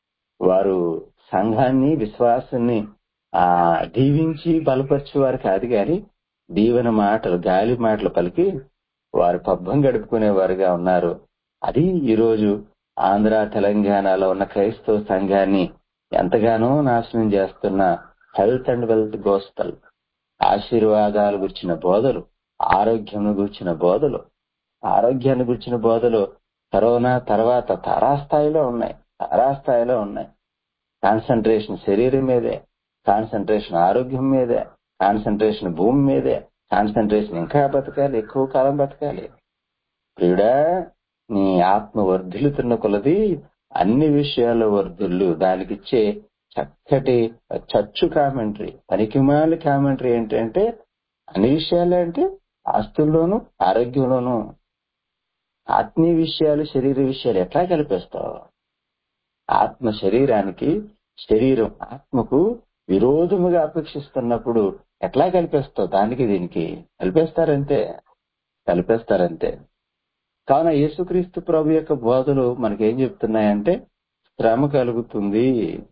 వారు సంఘాన్ని విశ్వాసాన్ని ఆ దీవించి బలపరిచేవారు కాదు గాని దీవెన మాటలు గాలి మాటలు పలికి వారు పబ్బం గడుపుకునేవారుగా ఉన్నారు అది ఈరోజు ఆంధ్ర తెలంగాణలో ఉన్న క్రైస్తవ సంఘాన్ని ఎంతగానో నాశనం చేస్తున్న హెల్త్ అండ్ వెల్త్ గోస్పల్ ఆశీర్వాదాలు గురించిన బోధలు ఆరోగ్యం గురించిన బోధలు ఆరోగ్యాన్ని గురించిన బోధలు కరోనా తర్వాత తారాస్థాయిలో ఉన్నాయి తారాస్థాయిలో ఉన్నాయి కాన్సన్ట్రేషన్ శరీరం మీదే కాన్సన్ట్రేషన్ ఆరోగ్యం మీదే కాన్సన్ట్రేషన్ భూమి మీదే కాన్సన్ట్రేషన్ ఇంకా బతకాలి ఎక్కువ కాలం బతకాలి ప్రియుడా నీ ఆత్మ వర్ధిల్లుతున్న కొలది అన్ని విషయాల్లో వర్ధిల్లు దానికిచ్చే చక్కటి చచ్చు కామెంటరీ పనికిమాలి కామెంటరీ ఏంటంటే అన్ని విషయాలు అంటే ఆస్తుల్లోనూ ఆరోగ్యంలోనూ ఆత్మీయ విషయాలు శరీర విషయాలు ఎట్లా కలిపేస్తావు ఆత్మ శరీరానికి శరీరం ఆత్మకు విరోధముగా అపేక్షిస్తున్నప్పుడు ఎట్లా కలిపేస్తావు దానికి దీనికి కలిపేస్తారంతే కలిపేస్తారంతే కావున యేసుక్రీస్తు ప్రభు యొక్క బోధలు మనకేం చెప్తున్నాయంటే శ్రమ కలుగుతుంది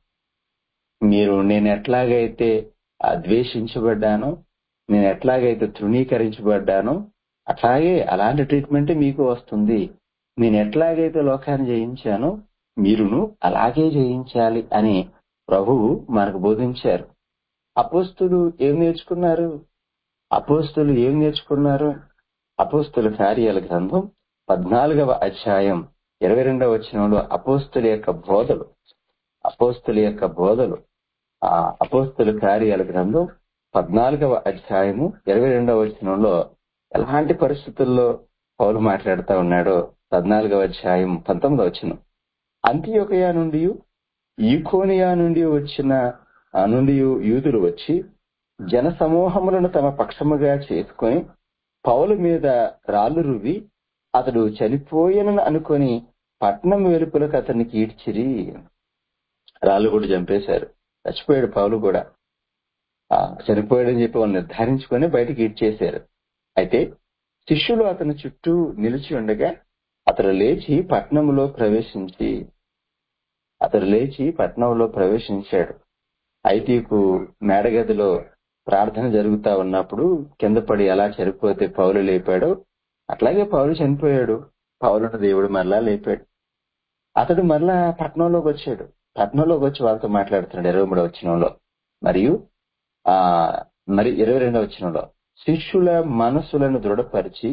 మీరు నేను ఎట్లాగైతే ఆ ద్వేషించబడ్డానో నేను ఎట్లాగైతే తృణీకరించబడ్డానో అట్లాగే అలాంటి ట్రీట్మెంట్ మీకు వస్తుంది నేను ఎట్లాగైతే లోకాన్ని జయించానో మీరును అలాగే జయించాలి అని ప్రభువు మనకు బోధించారు అపోస్తులు ఏం నేర్చుకున్నారు అపోస్తులు ఏం నేర్చుకున్నారు అపోస్తుల కార్యాల గ్రంథం పద్నాలుగవ అధ్యాయం ఇరవై రెండవ వచనంలో అపోస్తుల యొక్క బోధలు అపోస్తుల యొక్క బోధలు ఆ అపోస్తుల కార్యాల గ్రంథం పద్నాలుగవ అధ్యాయము ఇరవై రెండవ వచనంలో ఎలాంటి పరిస్థితుల్లో పౌలు మాట్లాడుతూ ఉన్నాడో పద్నాలుగవ అధ్యాయం పంతొమ్మిదవ వచనం అంత్యోకయా నుండి ఈకోనియా నుండి వచ్చిన ఆ నుండి యూదులు వచ్చి జన సమూహములను తమ పక్షముగా చేసుకొని పౌలు మీద రాళ్లు రువి అతడు చనిపోయినని అనుకొని పట్నం వెలుపులకు అతనికి ఈడ్చిరి రాళ్ళు కూడా చంపేశారు చచ్చిపోయాడు పౌలు కూడా ఆ, చనిపోయాడని చెప్పి వాళ్ళు నిర్ధారించుకొని బయటికి ఈడ్చేశారు అయితే శిష్యులు అతని చుట్టూ నిలిచి ఉండగా అతడు లేచి పట్నంలో ప్రవేశించి అతడు లేచి పట్నంలో ప్రవేశించాడు ఐటీకు మేడగదిలో ప్రార్థన జరుగుతా ఉన్నప్పుడు కింద పడి ఎలా చనిపోతే పౌలు లేపాడో అట్లాగే పౌలు చనిపోయాడు పౌలను దేవుడు మరలా లేపాడు అతడు మరలా పట్నంలోకి వచ్చాడు పట్నంలోకి వచ్చి వాళ్ళతో మాట్లాడుతున్నాడు ఇరవై మూడవ వచనంలో మరియు ఆ మరి ఇరవై రెండవ వచనంలో శిష్యుల మనసులను దృఢపరిచి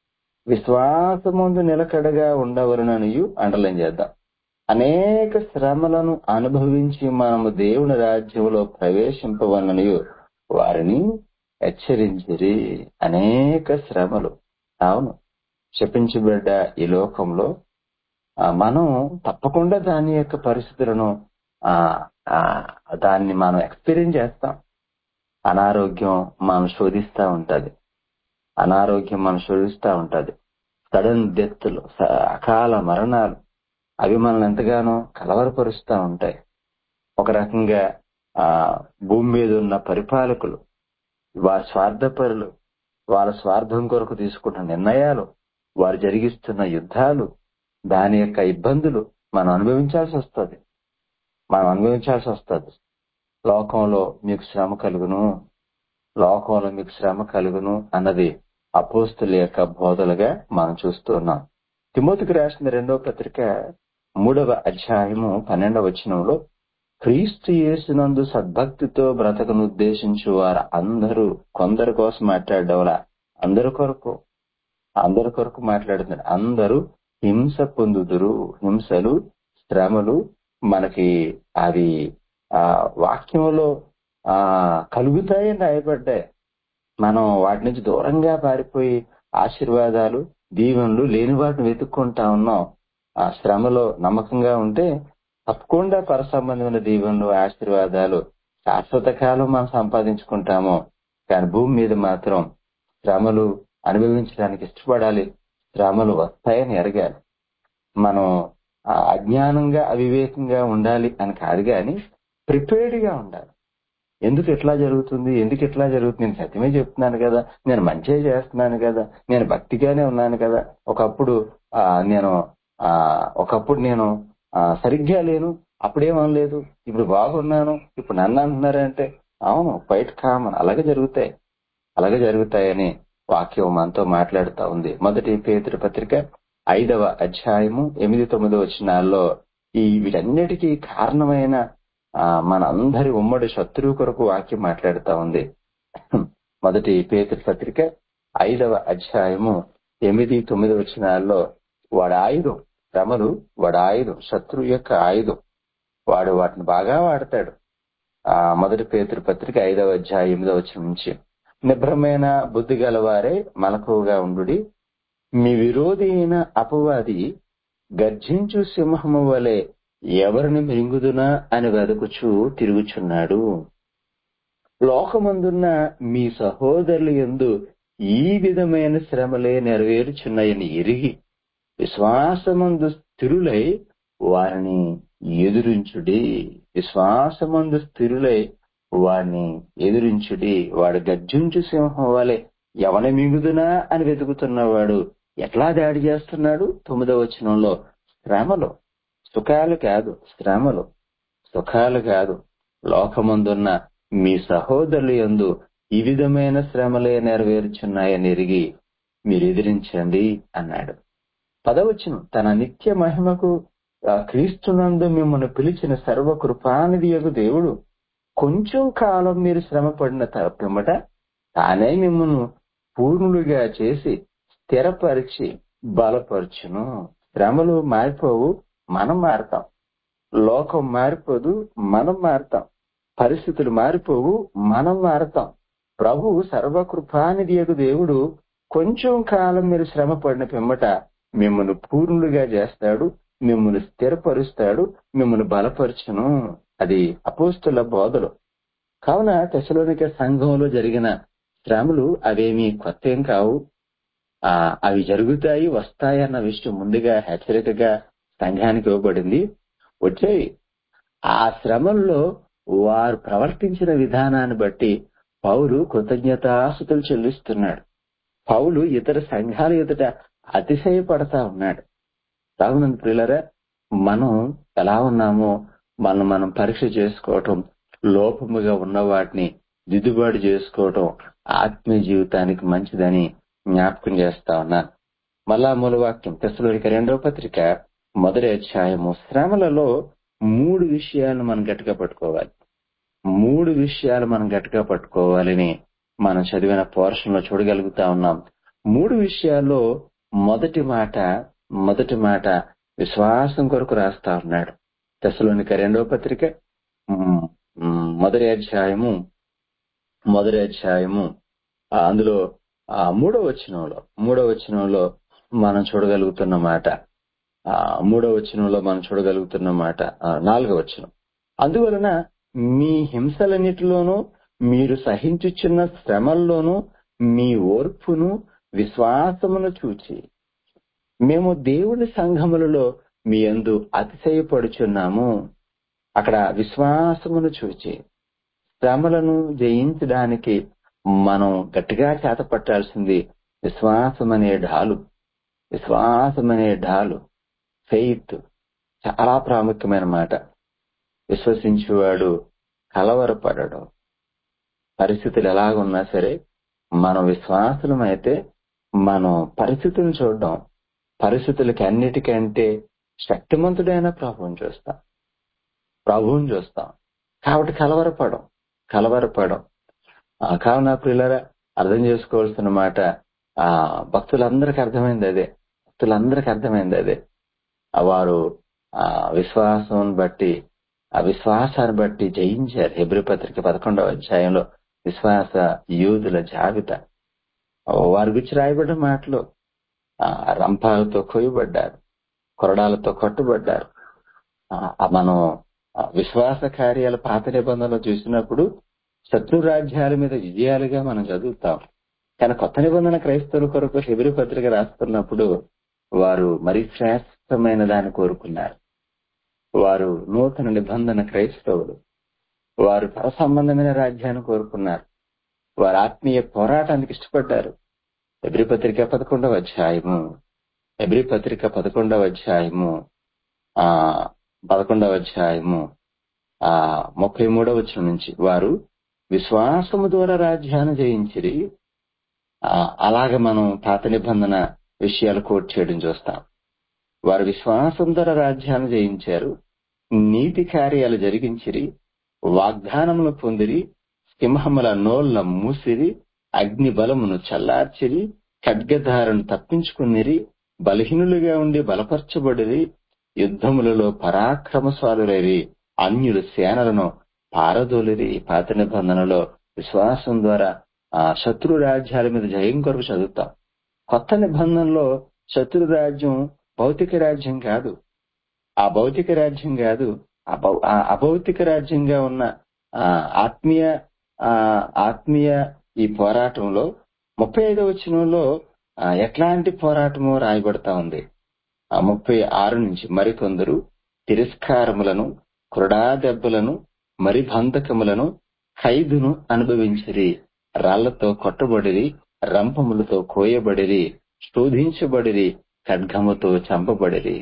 విశ్వాసముందు నిలకడగా ఉండవలననియు అండర్లైన్ చేద్దాం అనేక శ్రమలను అనుభవించి మనము దేవుని రాజ్యంలో ప్రవేశింపవలననియు వారిని హెచ్చరించిరి అనేక శ్రమలు అవును శపించబడ్డ ఈ లోకంలో ఆ, మనం తప్పకుండా దాని యొక్క పరిస్థితులను ఆ ఆ, దాన్ని మనం ఎక్స్పీరియన్స్ చేస్తాం అనారోగ్యం మనం శోధిస్తా ఉంటది అనారోగ్యం మనం శోధిస్తా ఉంటది సడన్ డెత్లు అకాల మరణాలు అవి మనల్ని ఎంతగానో కలవరపరుస్తా ఉంటాయి ఒక రకంగా ఆ భూమి మీద ఉన్న పరిపాలకులు వారి స్వార్థపరులు వాళ్ళ స్వార్థం కొరకు తీసుకున్న నిర్ణయాలు వారు జరిగిస్తున్న యుద్ధాలు దాని యొక్క ఇబ్బందులు మనం అనుభవించాల్సి వస్తుంది మనం అనుభవించాల్సి వస్తుంది లోకంలో మీకు శ్రమ కలుగును లోకంలో మీకు శ్రమ కలుగును అన్నది అపోస్తుల యొక్క బోధలుగా మనం చూస్తున్నాం తిమోతికి రాసిన రెండవ పత్రిక మూడవ అధ్యాయము పన్నెండవ వచనంలో క్రీస్తు యేసునందు సద్భక్తితో బ్రతకను ఉద్దేశించు వారు అందరూ కొందరి కోసం మాట్లాడడంలా అందరి కొరకు అందరి కొరకు మాట్లాడుతున్నారు అందరూ హింస పొందుదురు హింసలు శ్రమలు మనకి అవి ఆ వాక్యంలో ఆ కలుగుతాయని రాయబడ్డాయి మనం వాటి నుంచి దూరంగా పారిపోయి ఆశీర్వాదాలు దీవెనలు లేని వాటిని వెతుక్కుంటా ఉన్నాం ఆ శ్రమలో నమ్మకంగా ఉంటే తప్పకుండా పర సంబంధమైన దీవెనలు ఆశీర్వాదాలు శాశ్వత కాలం మనం సంపాదించుకుంటాము కానీ భూమి మీద మాత్రం శ్రమలు అనుభవించడానికి ఇష్టపడాలి శ్రమలు వస్తాయని ఎరగాలి మనం ఆ, అజ్ఞానంగా అవివేకంగా ఉండాలి అని కాదు కానీ ప్రిపేర్డ్ గా ఉండాలి ఎందుకు ఎట్లా జరుగుతుంది ఎందుకు ఎట్లా జరుగుతుంది నేను సత్యమే చెప్తున్నాను కదా నేను మంచిగా చేస్తున్నాను కదా నేను భక్తిగానే ఉన్నాను కదా ఒకప్పుడు ఆ, నేను ఆ ఒకప్పుడు నేను ఆ, సరిగ్గా లేను అప్పుడేమనలేదు ఇప్పుడు బాగున్నాను ఇప్పుడు నన్ను అంటున్నారంటే అవును బయట కామన్ అలాగే జరుగుతాయి అలాగే జరుగుతాయని వాక్యం మనతో మాట్లాడుతా ఉంది మొదటి పేతురు పత్రిక ఐదవ అధ్యాయము ఎనిమిది తొమ్మిది వచనాల్లో ఈ వీటన్నిటికీ కారణమైన ఆ, మన అందరి ఉమ్మడి శత్రువు కొరకు వాక్యం మాట్లాడుతా ఉంది మొదటి పేతురు పత్రిక ఐదవ అధ్యాయము ఎనిమిది తొమ్మిది వచనాల్లో వాడి ఆయుధం శ్రమలు వాడి ఆయుధం శత్రువు యొక్క ఆయుధం వాడు వాటిని బాగా వాడతాడు ఆ మొదటి పేతురు పత్రిక ఐదవ అధ్యాయం ఎనిమిదవ వచనం నుంచి నిభ్రమైన బుద్ధి గలవారే మలకువగా ఉండుడి మీ విరోధి అయిన అపవాది గర్జించు సింహము వలె ఎవరిని మింగుదునా అని వెదకుచూ తిరుగుచున్నాడు లోకమందున్న మీ సహోదరులు ఎందు ఈ విధమైన శ్రమలే నెరవేరుచున్నాయని ఎరిగి విశ్వాసమందు స్థిరులై వారిని ఎదురించుడి విశ్వాసమందు స్థిరులై వాడిని ఎదురించుడి వాడు గర్జించు సింహం వలె ఎవని మింగుదునా అని వెతుకుతున్నవాడు ఎట్లా దాడి చేస్తున్నాడు తొమ్మిదవ వచనంలో శ్రమలు సుఖాలు కాదు శ్రమలు సుఖాలు కాదు లోకమందున్న మీ సహోదరులు యందు ఈ విధమైన శ్రమలే నెరవేర్చున్నాయని ఎరిగి మీరు ఎదిరించండి అన్నాడు పదవచనం తన నిత్య మహిమకు ఆ క్రీస్తునందు మిమ్మల్ని పిలిచిన సర్వకృపానిధి యొక్క దేవుడు కొంచెం కాలం మీరు శ్రమ పడిన పిమ్మట తానే మిమ్మల్ని పూర్ణులుగా చేసి స్థిరపరిచి బలపరచును శ్రమలు మారిపోవు మనం మారతాం లోకం మారిపోదు మనం మారతాం పరిస్థితులు మారిపోవు మనం మారతాం ప్రభు సర్వకృపానిధి యొక్క దేవుడు కొంచెం కాలం మీరు శ్రమ పడిన పిమ్మట మిమ్మల్ని పూర్ణులుగా చేస్తాడు మిమ్మల్ని స్థిరపరుస్తాడు మిమ్మల్ని బలపరచును అది అపోస్తుల బోధలు కావున తెశలోనిక సంఘంలో జరిగిన శ్రమలు అవేమీ కొత్త ఏం కావు ఆ అవి జరుగుతాయి వస్తాయి అన్న విషయం ముందుగా హెచ్చరికగా సంఘానికి ఇవ్వబడింది వచ్చాయి ఆ శ్రమల్లో వారు ప్రవర్తించిన విధానాన్ని బట్టి పౌలు కృతజ్ఞతాసుతులు చెల్లిస్తున్నాడు పౌలు ఇతర సంఘాల ఎదుట అతిశయపడతా ఉన్నాడు రావునంది ప్రియులరా మనం ఎలా ఉన్నామో మనం మనం పరీక్ష చేసుకోవటం లోపముగా ఉన్న వాటిని దిద్దుబాటు చేసుకోవటం ఆత్మీయ జీవితానికి మంచిదని జ్ఞాపకం చేస్తా ఉన్నాను మళ్ళా మూలవాక్యం తెసలోనిక రెండవ పత్రిక మొదటి అధ్యాయము శ్రమలలో మూడు విషయాలను మనం గట్టిగా పట్టుకోవాలి మూడు విషయాలు మనం గట్టిగా పట్టుకోవాలని మనం చదివిన పోర్షన్ లో చూడగలుగుతా ఉన్నాం మూడు విషయాల్లో మొదటి మాట మొదటి మాట విశ్వాసం కొరకు రాస్తా ఉన్నాడు తెసలోనిక రెండవ పత్రిక ఉమ్, ఉమ్, మొదటి అధ్యాయము మొదటి అధ్యాయము ఆ, అందులో ఆ మూడో వచనంలో మూడో వచనంలో మనం చూడగలుగుతున్న మాట ఆ మూడో వచనంలో మనం చూడగలుగుతున్న మాట ఆ, నాలుగో వచనం అందువలన మీ హింసలన్నిటిలోనూ మీరు సహించుచున్న శ్రమల్లోనూ మీ ఓర్పును విశ్వాసమును చూచి మేము దేవుని సంఘములలో మీ యందు అతిశయపడుచున్నాము అక్కడ విశ్వాసమును చూచి శ్రమలను జయించడానికి మనం గట్టిగా చేతపట్టాల్సింది విశ్వాసం అనే ఢాలు విశ్వాసం అనే ఢాలు ఫెయిత్ చాలా ప్రాముఖ్యమైన మాట విశ్వసించేవాడు కలవరపడడం పరిస్థితులు ఎలాగున్నా సరే మనం విశ్వాసులం అయితే మనం పరిస్థితులను చూడడం పరిస్థితులకి అన్నిటికంటే శక్తిమంతుడైన ప్రభువుని చూస్తాం ప్రభువుని చూస్తాం కాబట్టి కలవరపడం కలవరపడం ఆ, కావున ప్రియులరా అర్థం చేసుకోవాల్సిన మాట ఆ భక్తులందరికీ అర్థమైంది అదే భక్తులందరికీ అర్థమైంది అదే ఆ వారు ఆ విశ్వాసం బట్టి ఆ విశ్వాసాన్ని బట్టి జయించారు హెబ్రి పత్రిక పదకొండవ అధ్యాయంలో విశ్వాస యూదుల జాబితా వారి గురించి రాయబడిన మాటలు ఆ రంపాలతో కొయ్యబడ్డారు కొరడాలతో కట్టుబడ్డారు ఆ, ఆ మనం ఆ, విశ్వాస కార్యాల పాత నిబంధనలు చూసినప్పుడు శత్రు రాజ్యాల మీద విజయాలుగా మనం చదువుతాం కానీ కొత్త నిబంధన క్రైస్తవుల కొరకు హెబిరి పత్రిక రాస్తున్నప్పుడు వారు మరి శ్రేష్టమైన దాన్ని కోరుకున్నారు వారు నూతన నిబంధన క్రైస్తవులు వారు పర సంబంధమైన రాజ్యాన్ని కోరుకున్నారు వారు ఆత్మీయ పోరాటానికి ఇష్టపడ్డారు ఎబ్రి పత్రిక పదకొండవ అధ్యాయము ఎబ్రి పత్రిక పదకొండవ అధ్యాయము ఆ పదకొండవ అధ్యాయము ఆ ముప్పై మూడవ వచనం నుంచి వారు విశ్వాసము ద్వారా రాజ్యాన్ని జయించిరి ఆ, అలాగ మనం పాత నిబంధన విషయాలు కోట్ చేయడం చూస్తాం వారు విశ్వాసం ద్వారా రాజ్యాన్ని జయించారు నీతి కార్యాలు జరిగించిరి వాగ్దానములు పొందిరి సింహముల నోళ్ల మూసిరి అగ్ని బలమును చల్లార్చిరి ఖడ్గధారను తప్పించుకునిరి బలహీనులుగా ఉండి బలపరచబడిరి యుద్ధములలో పరాక్రమశాలురైరి అన్యుల సేనలను పారదోలిరి పాత నిబంధనలో విశ్వాసం ద్వారా ఆ శత్రు రాజ్యాల మీద జయం కొరకు చదువుతాం కొత్త నిబంధనలో శత్రు రాజ్యం భౌతిక రాజ్యం కాదు ఆ భౌతిక రాజ్యం కాదు ఆ భౌ- ఆ అభౌతిక రాజ్యంగా ఉన్న ఆ ఆత్మీయ ఆ ఆత్మీయ ఈ పోరాటంలో ముప్పై ఐదవ వచనంలో ఆ, ఎట్లాంటి పోరాటము రాయబడతా ఉంది ఆ ముప్పై ఆరు నుంచి మరికొందరు తిరస్కారములను కురడా దెబ్బలను మరి బంధకములను ఖైదును అనుభవించిరి రాళ్లతో కొట్టబడిరి రంపములతో కోయబడిరి శోధించబడిరి ఖడ్గముతో చంపబడిరి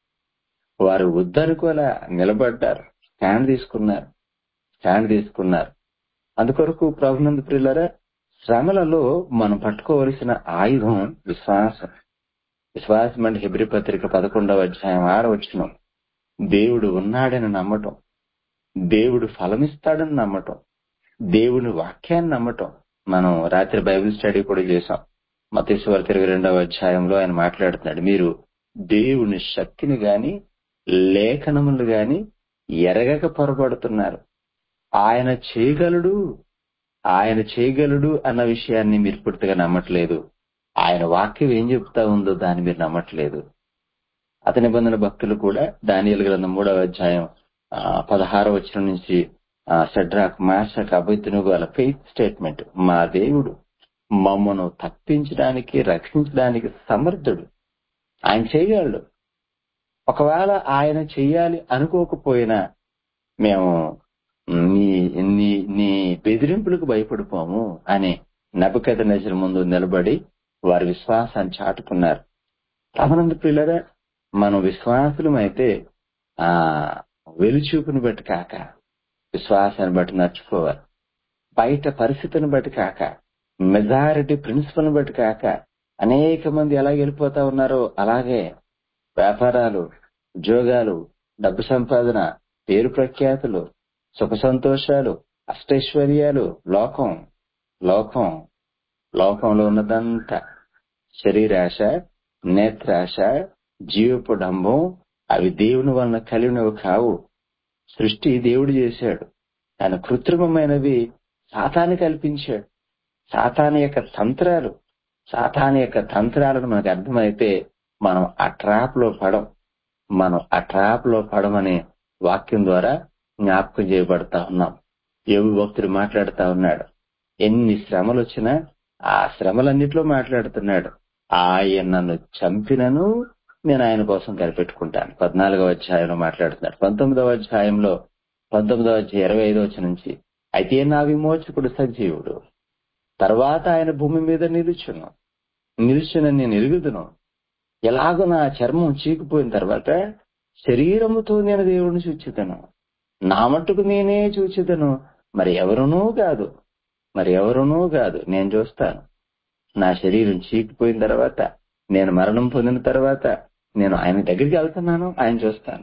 వారు వద్దనుకోలా నిలబడ్డారు స్టాండ్ తీసుకున్నారు స్టాండ్ తీసుకున్నారు అందుకొరకు ప్రభునందు ప్రియులరా శ్రమలలో మనం పట్టుకోవలసిన ఆయుధం విశ్వాసం విశ్వాసం అంటే హెబ్రి పత్రిక పదకొండవ అధ్యాయం ఆరో వచ్చిన దేవుడు ఉన్నాడని నమ్మటం దేవుడు ఫలమిస్తాడని నమ్మటం దేవుని వాక్యాన్ని నమ్మటం మనం రాత్రి బైబిల్ స్టడీ కూడా చేసాం మతేశ్వర ఇరవై రెండవ అధ్యాయంలో ఆయన మాట్లాడుతున్నాడు మీరు దేవుని శక్తిని గాని లేఖనములు గాని ఎరగక పొరపడుతున్నారు ఆయన చేయగలడు ఆయన చేయగలడు అన్న విషయాన్ని మీరు పూర్తిగా నమ్మట్లేదు ఆయన వాక్యం ఏం చెప్తా ఉందో దాన్ని మీరు నమ్మట్లేదు అతని నిబంధన భక్తులు కూడా దానియలు గ్రంథం మూడవ అధ్యాయం ఆ, పదహారవ వచనం నుంచి ఆ, షడ్రాక్ మాషక్ అభైతునుగు వాళ్ళ ఫెయిత్ స్టేట్మెంట్ మా దేవుడు మమ్మను తప్పించడానికి రక్షించడానికి సమర్థుడు ఆయన చేయగలడు ఒకవేళ ఆయన చెయ్యాలి అనుకోకపోయినా మేము నీ నీ నీ బెదిరింపులకు భయపడిపోము అని నబకత నజర ముందు నిలబడి వారి విశ్వాసాన్ని చాటుకున్నారు తమనందు పిల్లరా మనం విశ్వాసులమైతే ఆ వెలుచూపుని బట్టి కాక విశ్వాసాన్ని బట్టి నడుచుకోవాలి బయట పరిస్థితిని బట్టి కాక మెజారిటీ ప్రిన్సిపల్ని బట్టి కాక అనేక మంది ఎలా వెళ్ళిపోతా ఉన్నారో అలాగే వ్యాపారాలు ఉద్యోగాలు డబ్బు సంపాదన పేరు ప్రఖ్యాతులు సుఖ సంతోషాలు అష్టైశ్వర్యాలు లోకం లోకం లోకంలో ఉన్నదంతా శరీరాశ నేత్రాశ జీవపు డంబం అవి దేవుని వలన కలిగినవి కావు సృష్టి దేవుడు చేశాడు ఆయన కృత్రిమమైనవి సాతాని కల్పించాడు సాతాని యొక్క తంత్రాలు సాతాని యొక్క తంత్రాలను మనకు అర్థమైతే మనం ఆ ట్రాప్ లో పడం మనం ఆ ట్రాప్ లో పడమని వాక్యం ద్వారా జ్ఞాపకం చేయబడతా ఉన్నాం యోగు భక్తుడు మాట్లాడుతా ఉన్నాడు ఎన్ని శ్రమలు వచ్చినా ఆ శ్రమలన్నిట్లో మాట్లాడుతున్నాడు ఆయన నన్ను చంపినను నేను ఆయన కోసం కనిపెట్టుకుంటాను పద్నాలుగవ అధ్యాయంలో మాట్లాడుతున్నాడు పంతొమ్మిదవ అధ్యాయంలో పంతొమ్మిదవ అధ్యాయం ఇరవై ఐదో వచ్చి నుంచి అయితే నా విమోచకుడు సజీవుడు తర్వాత ఆయన భూమి మీద నిలుచును నిలుచున నేను ఎరుగుదును ఎలాగో నా చర్మం చీకిపోయిన తర్వాత శరీరముతో నేను దేవుడిని చూచిదను నా మట్టుకు నేనే చూచిదను మరి ఎవరునూ కాదు మరి ఎవరునూ కాదు నేను చూస్తాను నా శరీరం చీకిపోయిన తర్వాత నేను మరణం పొందిన తర్వాత నేను ఆయన దగ్గరికి వెళ్తున్నాను ఆయన చూస్తాను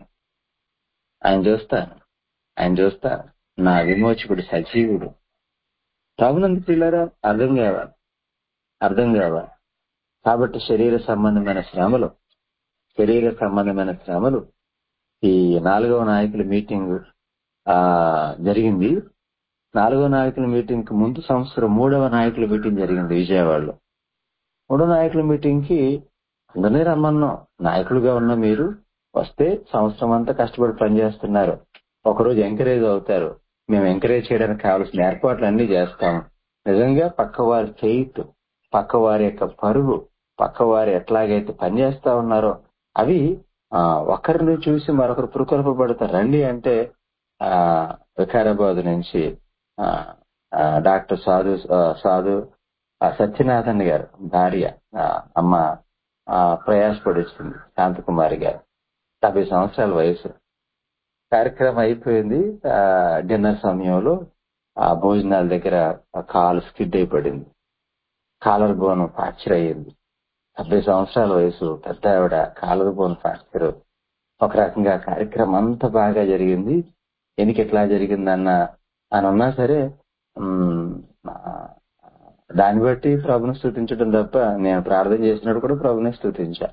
ఆయన చూస్తాను ఆయన చూస్తాను నా విమోచకుడు సజీవుడు తగునందు పిల్లరా అర్థం కావాలి అర్థం కావాలి కాబట్టి శరీర సంబంధమైన శ్రమలు శరీర సంబంధమైన శ్రమలు ఈ నాలుగవ నాయకుల మీటింగ్ ఆ జరిగింది నాలుగవ నాయకుల మీటింగ్ కి ముందు సంవత్సరం మూడవ నాయకుల మీటింగ్ జరిగింది విజయవాడలో మూడో నాయకుల మీటింగ్ కి అందరినీ రమ్మన్నాం నాయకులుగా ఉన్న మీరు వస్తే సంవత్సరం అంతా కష్టపడి పనిచేస్తున్నారు ఒకరోజు ఎంకరేజ్ అవుతారు మేము ఎంకరేజ్ చేయడానికి కావాల్సిన ఏర్పాట్లు అన్ని చేస్తాం నిజంగా పక్క వారి ఫెయిత్ పక్క వారి యొక్క పరుగు పక్క వారు ఎట్లాగైతే పనిచేస్తా ఉన్నారో అవి ఆ ఒకరిని చూసి మరొకరు పురుకొల్పబడతారు రండి అంటే ఆ వికారాబాద్ నుంచి ఆ ఆ, డాక్టర్ సాధు ఆ, సాధు ఆ, సత్యనాథన్ గారు భార్య ఆ, అమ్మ ఆ, ప్రయాసపడిస్తుంది శాంతకుమారి గారు డెబ్బై సంవత్సరాల వయసు కార్యక్రమం అయిపోయింది ఆ, డిన్నర్ సమయంలో ఆ భోజనాల దగ్గర ఆ కాలు స్కిడ్ అయిపడింది కాలర్ బోన్ ఫ్రాక్చర్ అయ్యింది డెబ్బై సంవత్సరాల వయసు పెద్ద ఆవిడ కాలర్ బోన్ ఫ్రాక్చర్ ఒక రకంగా కార్యక్రమం అంతా బాగా జరిగింది ఎందుకు ఎట్లా జరిగిందన్న అని ఉన్నా సరే ఉమ్, ఆ, దాన్ని బట్టి ప్రభుని స్థుతించడం తప్ప నేను ప్రార్థన చేసినప్పుడు కూడా ప్రభుని స్థుతించా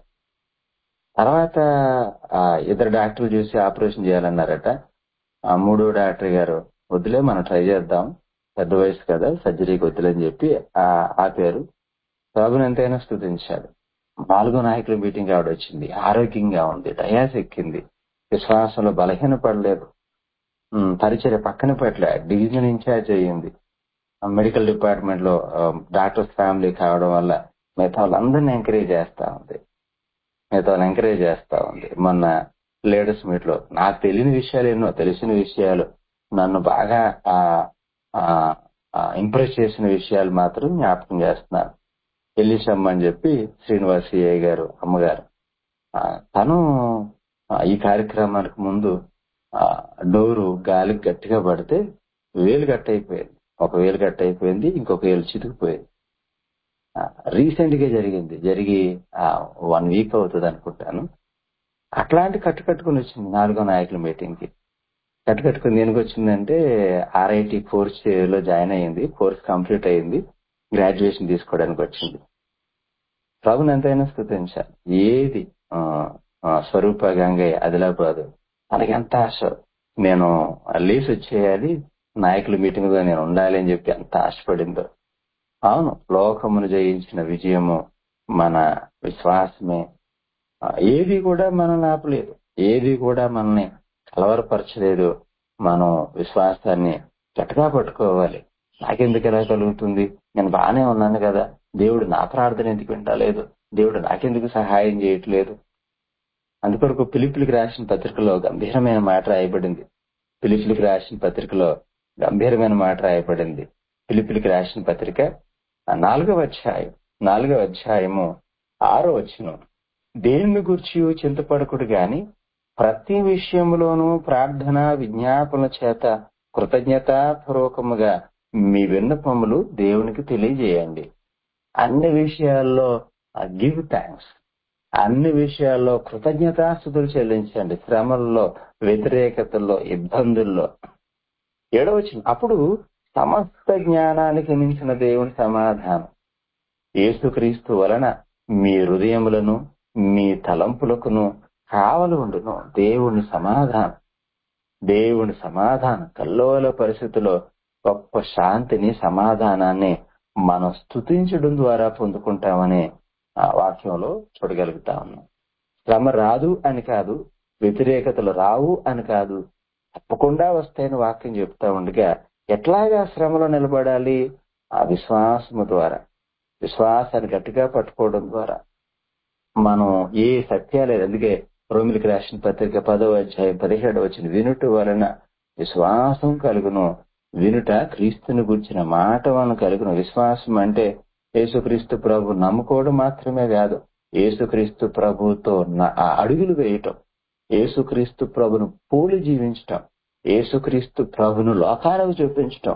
తర్వాత ఆ ఇద్దరు డాక్టర్లు చూసి ఆపరేషన్ చేయాలన్నారట ఆ మూడో డాక్టర్ గారు వద్దులే మనం ట్రై చేద్దాం పెద్ద వయసు కదా సర్జరీకి వద్దులని చెప్పి ఆ ఆపారు ప్రభుని ఎంతైనా స్థుతించాడు నాలుగో నాయకుల మీటింగ్ ఆవిడ వచ్చింది ఆరోగ్యంగా ఉంది డయాస్ ఎక్కింది విశ్వాసంలో బలహీన పడలేదు ఉమ్, పరిచర్య పక్కన పెట్టలే డివిజన్ ఇన్ఛార్జ్ అయ్యింది మెడికల్ డిపార్ట్మెంట్ లో డాక్టర్స్ ఫ్యామిలీ కావడం వల్ల మిగతా వాళ్ళందరినీ ఎంకరేజ్ చేస్తా ఉంది మిగతా వాళ్ళు ఎంకరేజ్ చేస్తా ఉంది మొన్న లేటెస్ట్ మీట్ లో నాకు తెలియని విషయాలు ఎన్నో తెలిసిన విషయాలు నన్ను బాగా ఇంప్రెస్ చేసిన విషయాలు మాత్రం జ్ఞాపకం చేస్తున్నారు ఎల్లిశమ్మ అని చెప్పి శ్రీనివాసయ్య గారు అమ్మగారు ఆ, తను ఆ, ఈ కార్యక్రమానికి ముందు ఆ, డోరు గాలికి గట్టిగా పడితే వేలు గట్ట అయిపోయింది ఒక వేలు గట్ట అయిపోయింది ఇంకొక వేలు చితికిపోయింది రీసెంట్ గా జరిగింది జరిగి వన్ వీక్ అవుతుంది అనుకుంటాను అట్లాంటి కట్టు కట్టుకుని వచ్చింది నాలుగో నాయకుల మీటింగ్ కి కట్టు కట్టుకుని దేనికి వచ్చిందంటే ఆర్ఐటి కోర్స్ లో జాయిన్ అయ్యింది కోర్స్ కంప్లీట్ అయ్యింది గ్రాడ్యుయేషన్ తీసుకోవడానికి వచ్చింది ప్రభుని ఎంతైనా స్థుతించాలి ఏది ఆ, ఆ, స్వరూప గంగయ్య ఆదిలాబాద్ తనకి ఎంత ఆశ నేను లీస్ వచ్చేయాలి నాయకుల మీటింగ్ లో నేను ఉండాలి అని చెప్పి ఎంత ఆశపడిందో అవును లోకమును జయించిన విజయము మన విశ్వాసమే ఆ, ఏది కూడా మనల్ని ఆపలేదు ఏది కూడా మనల్ని కలవరపరచలేదు మనం విశ్వాసాన్ని గట్టిగా పట్టుకోవాలి నాకెందుకు ఎలా కలుగుతుంది నేను బాగానే ఉన్నాను కదా దేవుడు నా ప్రార్థన ఎందుకు వింటలేదు దేవుడు నాకెందుకు సహాయం చేయట్లేదు అందుకొరకు పిలిపిలికి రాసిన పత్రికలో గంభీరమైన మాట రాయబడింది పిలిపిలికి రాసిన పత్రికలో గంభీరమైన మాట రాయబడింది పిలిపిలికి రాసిన పత్రిక ఆ నాలుగవ అధ్యాయం నాలుగవ అధ్యాయము ఆరో వచనం దేనిని గురించి చింతపడకుడు గాని ప్రతి విషయంలోనూ ప్రార్థన విజ్ఞాపన చేత కృతజ్ఞతాపూర్వకముగా మీ విన్నపములు దేవునికి తెలియజేయండి అన్ని విషయాల్లో గివ్ థ్యాంక్స్ అన్ని విషయాల్లో కృతజ్ఞతాస్థుతులు చెల్లించండి శ్రమల్లో వ్యతిరేకతల్లో ఇబ్బందుల్లో ఏడవచ్చిన అప్పుడు సమస్త జ్ఞానానికి మించిన దేవుని సమాధానం యేసుక్రీస్తు వలన మీ హృదయములను మీ తలంపులకును కావలి ఉండును దేవుని సమాధానం దేవుని సమాధానం కల్లోల పరిస్థితిలో గొప్ప శాంతిని సమాధానాన్ని మనం స్తుతించడం ద్వారా పొందుకుంటామనే ఆ వాక్యంలో చూడగలుగుతా ఉన్నాం శ్రమ రాదు అని కాదు వ్యతిరేకతలు రావు అని కాదు తప్పకుండా వస్తాయని వాక్యం చెప్తా ఉండగా ఎట్లాగా శ్రమలో నిలబడాలి ఆ విశ్వాసము ద్వారా విశ్వాసాన్ని గట్టిగా పట్టుకోవడం ద్వారా మనం ఏ సత్యాలేదు అందుకే రోమిలికి రాసిన పత్రిక పదవ అధ్యాయం పదిహేడు వచ్చిన వినుట వలన విశ్వాసం కలుగును వినుట క్రీస్తుని గురించిన మాట వలన కలుగును విశ్వాసం అంటే యేసుక్రీస్తు ప్రభు నమ్ముకోవడం మాత్రమే కాదు యేసుక్రీస్తు ప్రభుతో న- ఆ అడుగులు వేయటం యేసుక్రీస్తు ప్రభును పోలి జీవించటం యేసుక్రీస్తు ప్రభును లోకాలకు చూపించటం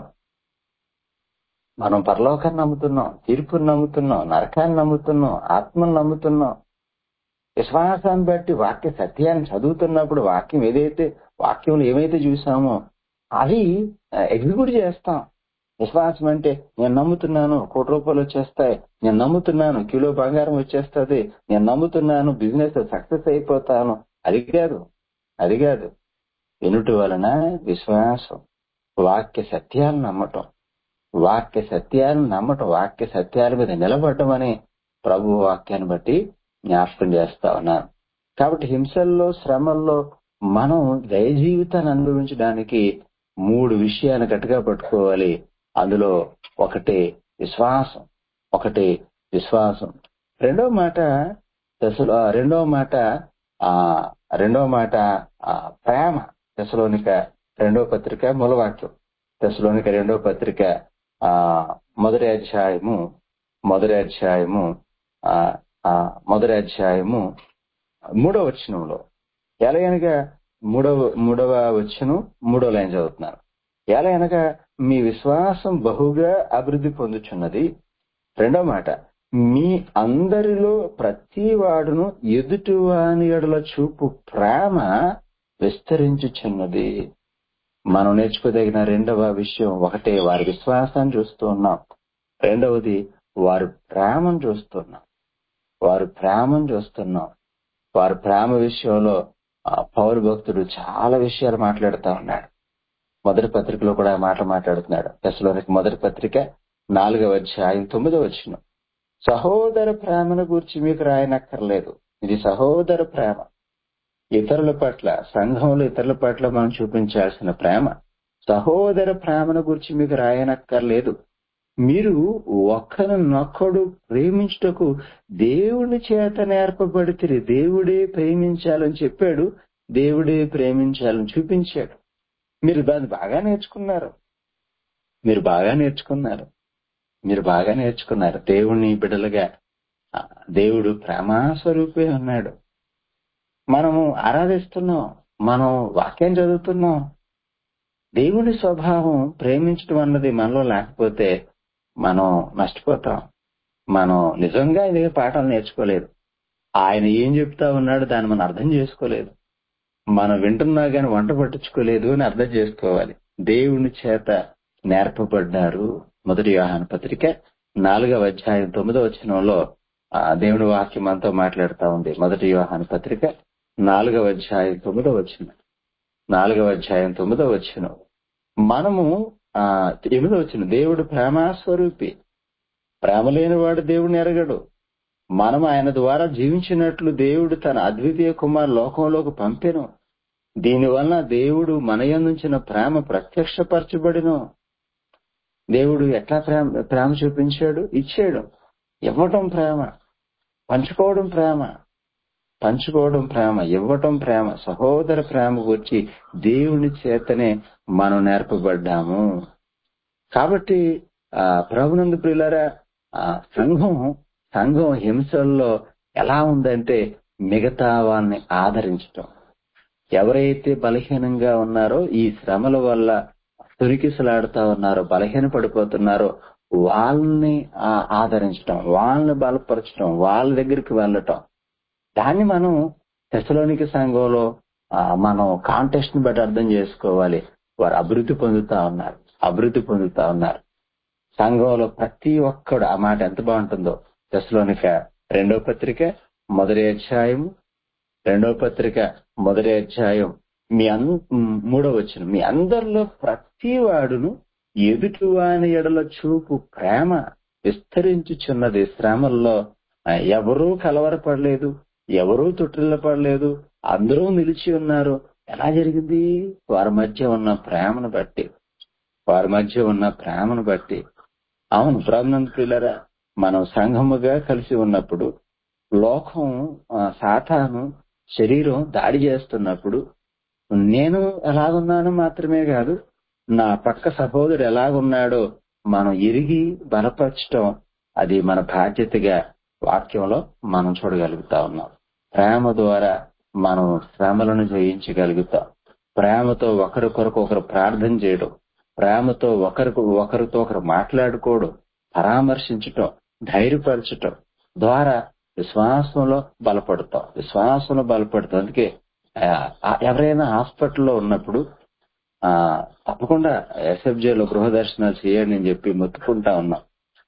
మనం పరలోకాన్ని నమ్ముతున్నాం తీర్పును నమ్ముతున్నాం నరకాన్ని నమ్ముతున్నాం ఆత్మను నమ్ముతున్నాం విశ్వాసాన్ని బట్టి వాక్య సత్యాన్ని చదువుతున్నప్పుడు వాక్యం ఏదైతే వాక్యంలో ఏమైతే చూసామో అవి ఎగ్జిక్యూట్ చేస్తాం విశ్వాసం అంటే నేను నమ్ముతున్నాను కోటి రూపాయలు వచ్చేస్తాయి నేను నమ్ముతున్నాను కిలో బంగారం వచ్చేస్తుంది నేను నమ్ముతున్నాను బిజినెస్ సక్సెస్ అయిపోతాను అది కాదు అది కాదు వినుటి వలన విశ్వాసం వాక్య సత్యాలను నమ్మటం వాక్య సత్యాలను నమ్మటం వాక్య సత్యాల మీద నిలబడటం అని ప్రభు వాక్యాన్ని బట్టి జ్ఞాపకం చేస్తా ఉన్నాను కాబట్టి హింసల్లో శ్రమల్లో మనం దయ జీవితాన్ని అనుభవించడానికి మూడు విషయాలు గట్టిగా పట్టుకోవాలి అందులో ఒకటి విశ్వాసం ఒకటి విశ్వాసం రెండో మాట దశలో ఆ, రెండో మాట ఆ రెండో మాట ఆ, ప్రేమ దశలోనిక రెండో పత్రిక మూలవాక్యం దశలోనిక రెండో పత్రిక ఆ మొదటి అధ్యాయము మొదటి అధ్యాయము ఆ ఆ, మొదటి అధ్యాయము మూడవ వచనంలో ఎలాగనగా మూడవ మూడవ వచనం మూడవ లైన్ చదువుతున్నాను ఎలాగనగా మీ విశ్వాసం బహుగా అభివృద్ధి పొందుచున్నది రెండో మాట మీ అందరిలో ప్రతి వాడును ఎదుటివాని ఎడల చూపు ప్రేమ విస్తరించుచున్నది మనం నేర్చుకోదగిన రెండవ విషయం ఒకటే వారి విశ్వాసాన్ని చూస్తూ ఉన్నాం రెండవది వారి ప్రేమను చూస్తున్నాం వారి ప్రేమను చూస్తున్నాం వారి ప్రేమ విషయంలో ఆ, పౌరు భక్తుడు చాలా విషయాలు మాట్లాడుతా ఉన్నాడు మొదటి పత్రికలో కూడా ఆ మాట మాట్లాడుతున్నాడు దశలోనికి మొదటి పత్రిక నాలుగవ అధ్యాయం తొమ్మిదవ వచ్చిన సహోదర ప్రేమను గురించి మీకు రాయనక్కర్లేదు ఇది సహోదర ప్రేమ ఇతరుల పట్ల సంఘంలో ఇతరుల పట్ల మనం చూపించాల్సిన ప్రేమ సహోదర ప్రేమను గురించి మీకు రాయనక్కర్లేదు మీరు ఒకరినొక్కడు ప్రేమించుటకు దేవుని చేత నేర్పబడితే దేవుడే ప్రేమించాలని చెప్పాడు దేవుడే ప్రేమించాలని చూపించాడు మీరు దాన్ని బాగా నేర్చుకున్నారు మీరు బాగా నేర్చుకున్నారు మీరు బాగా నేర్చుకున్నారు దేవుణ్ణి బిడ్డలుగా ఆ, దేవుడు ప్రేమాస్వరూపే ఉన్నాడు మనము ఆరాధిస్తున్నాం మనం వాక్యం చదువుతున్నాం దేవుని స్వభావం ప్రేమించడం అన్నది మనలో లేకపోతే మనం నష్టపోతాం మనం నిజంగా ఇదే పాఠాలు నేర్చుకోలేదు ఆయన ఏం చెప్తా ఉన్నాడో దాన్ని మనం అర్థం చేసుకోలేదు మనం వింటున్నా గాని వంట పట్టించుకోలేదు అని అర్థం చేసుకోవాలి దేవుని చేత నేర్పబడ్డారు మొదటి యోహాన పత్రిక నాలుగవ అధ్యాయం తొమ్మిదవ వచనంలో ఆ, దేవుని వాక్యం మనతో మాట్లాడుతా ఉంది మొదటి యోహాను పత్రిక నాలుగవ అధ్యాయం తొమ్మిదో వచ్చిన నాలుగవ అధ్యాయం తొమ్మిదో వచ్చిన మనము ఆ ఎనిమిదో వచ్చిన దేవుడు ప్రేమాస్వరూపి ప్రేమ లేనివాడు దేవుడిని ఎరగడు మనం ఆయన ద్వారా జీవించినట్లు దేవుడు తన అద్వితీయ కుమార్ లోకంలోకి పంపెను దీనివల్ల దేవుడు మన యందుంచిన ప్రేమ ప్రత్యక్షపరచబడిను దేవుడు ఎట్లా ప్రేమ ప్రేమ చూపించాడు ఇచ్చాడు ఇవ్వటం ప్రేమ పంచుకోవడం ప్రేమ పంచుకోవడం ప్రేమ ఇవ్వటం ప్రేమ సహోదర ప్రేమ గురించి దేవుని చేతనే మనం నేర్పబడ్డాము కాబట్టి ఆ ప్రభునందు ప్రియులరా ఆ సంఘం సంఘం హింసల్లో ఎలా ఉందంటే మిగతా వాళ్ళని ఆదరించటం ఎవరైతే బలహీనంగా ఉన్నారో ఈ శ్రమల వల్ల తురికిసలాడుతా ఉన్నారో బలహీన పడిపోతున్నారో వాళ్ళని ఆ, ఆదరించటం వాళ్ళని బలపరచటం వాళ్ళ దగ్గరికి వెళ్ళటం దాన్ని మనం తెసలోనికి సంఘంలో ఆ, మనం కాంటెస్ట్ ని బట్టి అర్థం చేసుకోవాలి వారు అభివృద్ధి పొందుతా ఉన్నారు అభివృద్ధి పొందుతా ఉన్నారు సంఘంలో ప్రతి ఒక్కడు ఆ మాట ఎంత బాగుంటుందో తెసలోనిక రెండో పత్రిక మొదటి అధ్యాయం రెండో పత్రిక మొదటి అధ్యాయం మీ అన్ మూడో వచ్చిన మీ అందరిలో ప్రతి వాడును ఎదుటివాని ఎడల చూపు ప్రేమ విస్తరించుచున్నది శ్రమల్లో ఆ, ఎవరూ కలవరపడలేదు ఎవరూ పడలేదు అందరూ నిలిచి ఉన్నారు ఎలా జరిగింది వారి మధ్య ఉన్న ప్రేమను బట్టి వారి మధ్య ఉన్న ప్రేమను బట్టి అవును ప్రభునంద పిల్లరా మనం సంఘముగా కలిసి ఉన్నప్పుడు లోకం ఆ, సాతాను శరీరం దాడి చేస్తున్నప్పుడు నేను ఎలాగున్నాను మాత్రమే కాదు నా పక్క సహోదరుడు ఎలాగున్నాడో మనం ఎరిగి బలపరచటం అది మన బాధ్యతగా వాక్యంలో మనం చూడగలుగుతా ఉన్నాం ప్రేమ ద్వారా మనం శ్రమలను జయించగలుగుతాం ప్రేమతో ఒకరి కొరకు ఒకరు ప్రార్థన చేయడం ప్రేమతో ఒకరికి ఒకరితో ఒకరు మాట్లాడుకోవడం పరామర్శించటం ధైర్యపరచటం ద్వారా విశ్వాసంలో బలపడతాం విశ్వాసంలో బలపడతాం అందుకే ఆ, ఆ, ఎవరైనా హాస్పిటల్లో ఉన్నప్పుడు ఆ తప్పకుండా ఎస్ఎఫ్జేలో గృహ దర్శనాలు చేయండి అని చెప్పి మొత్తుకుంటా ఉన్నాం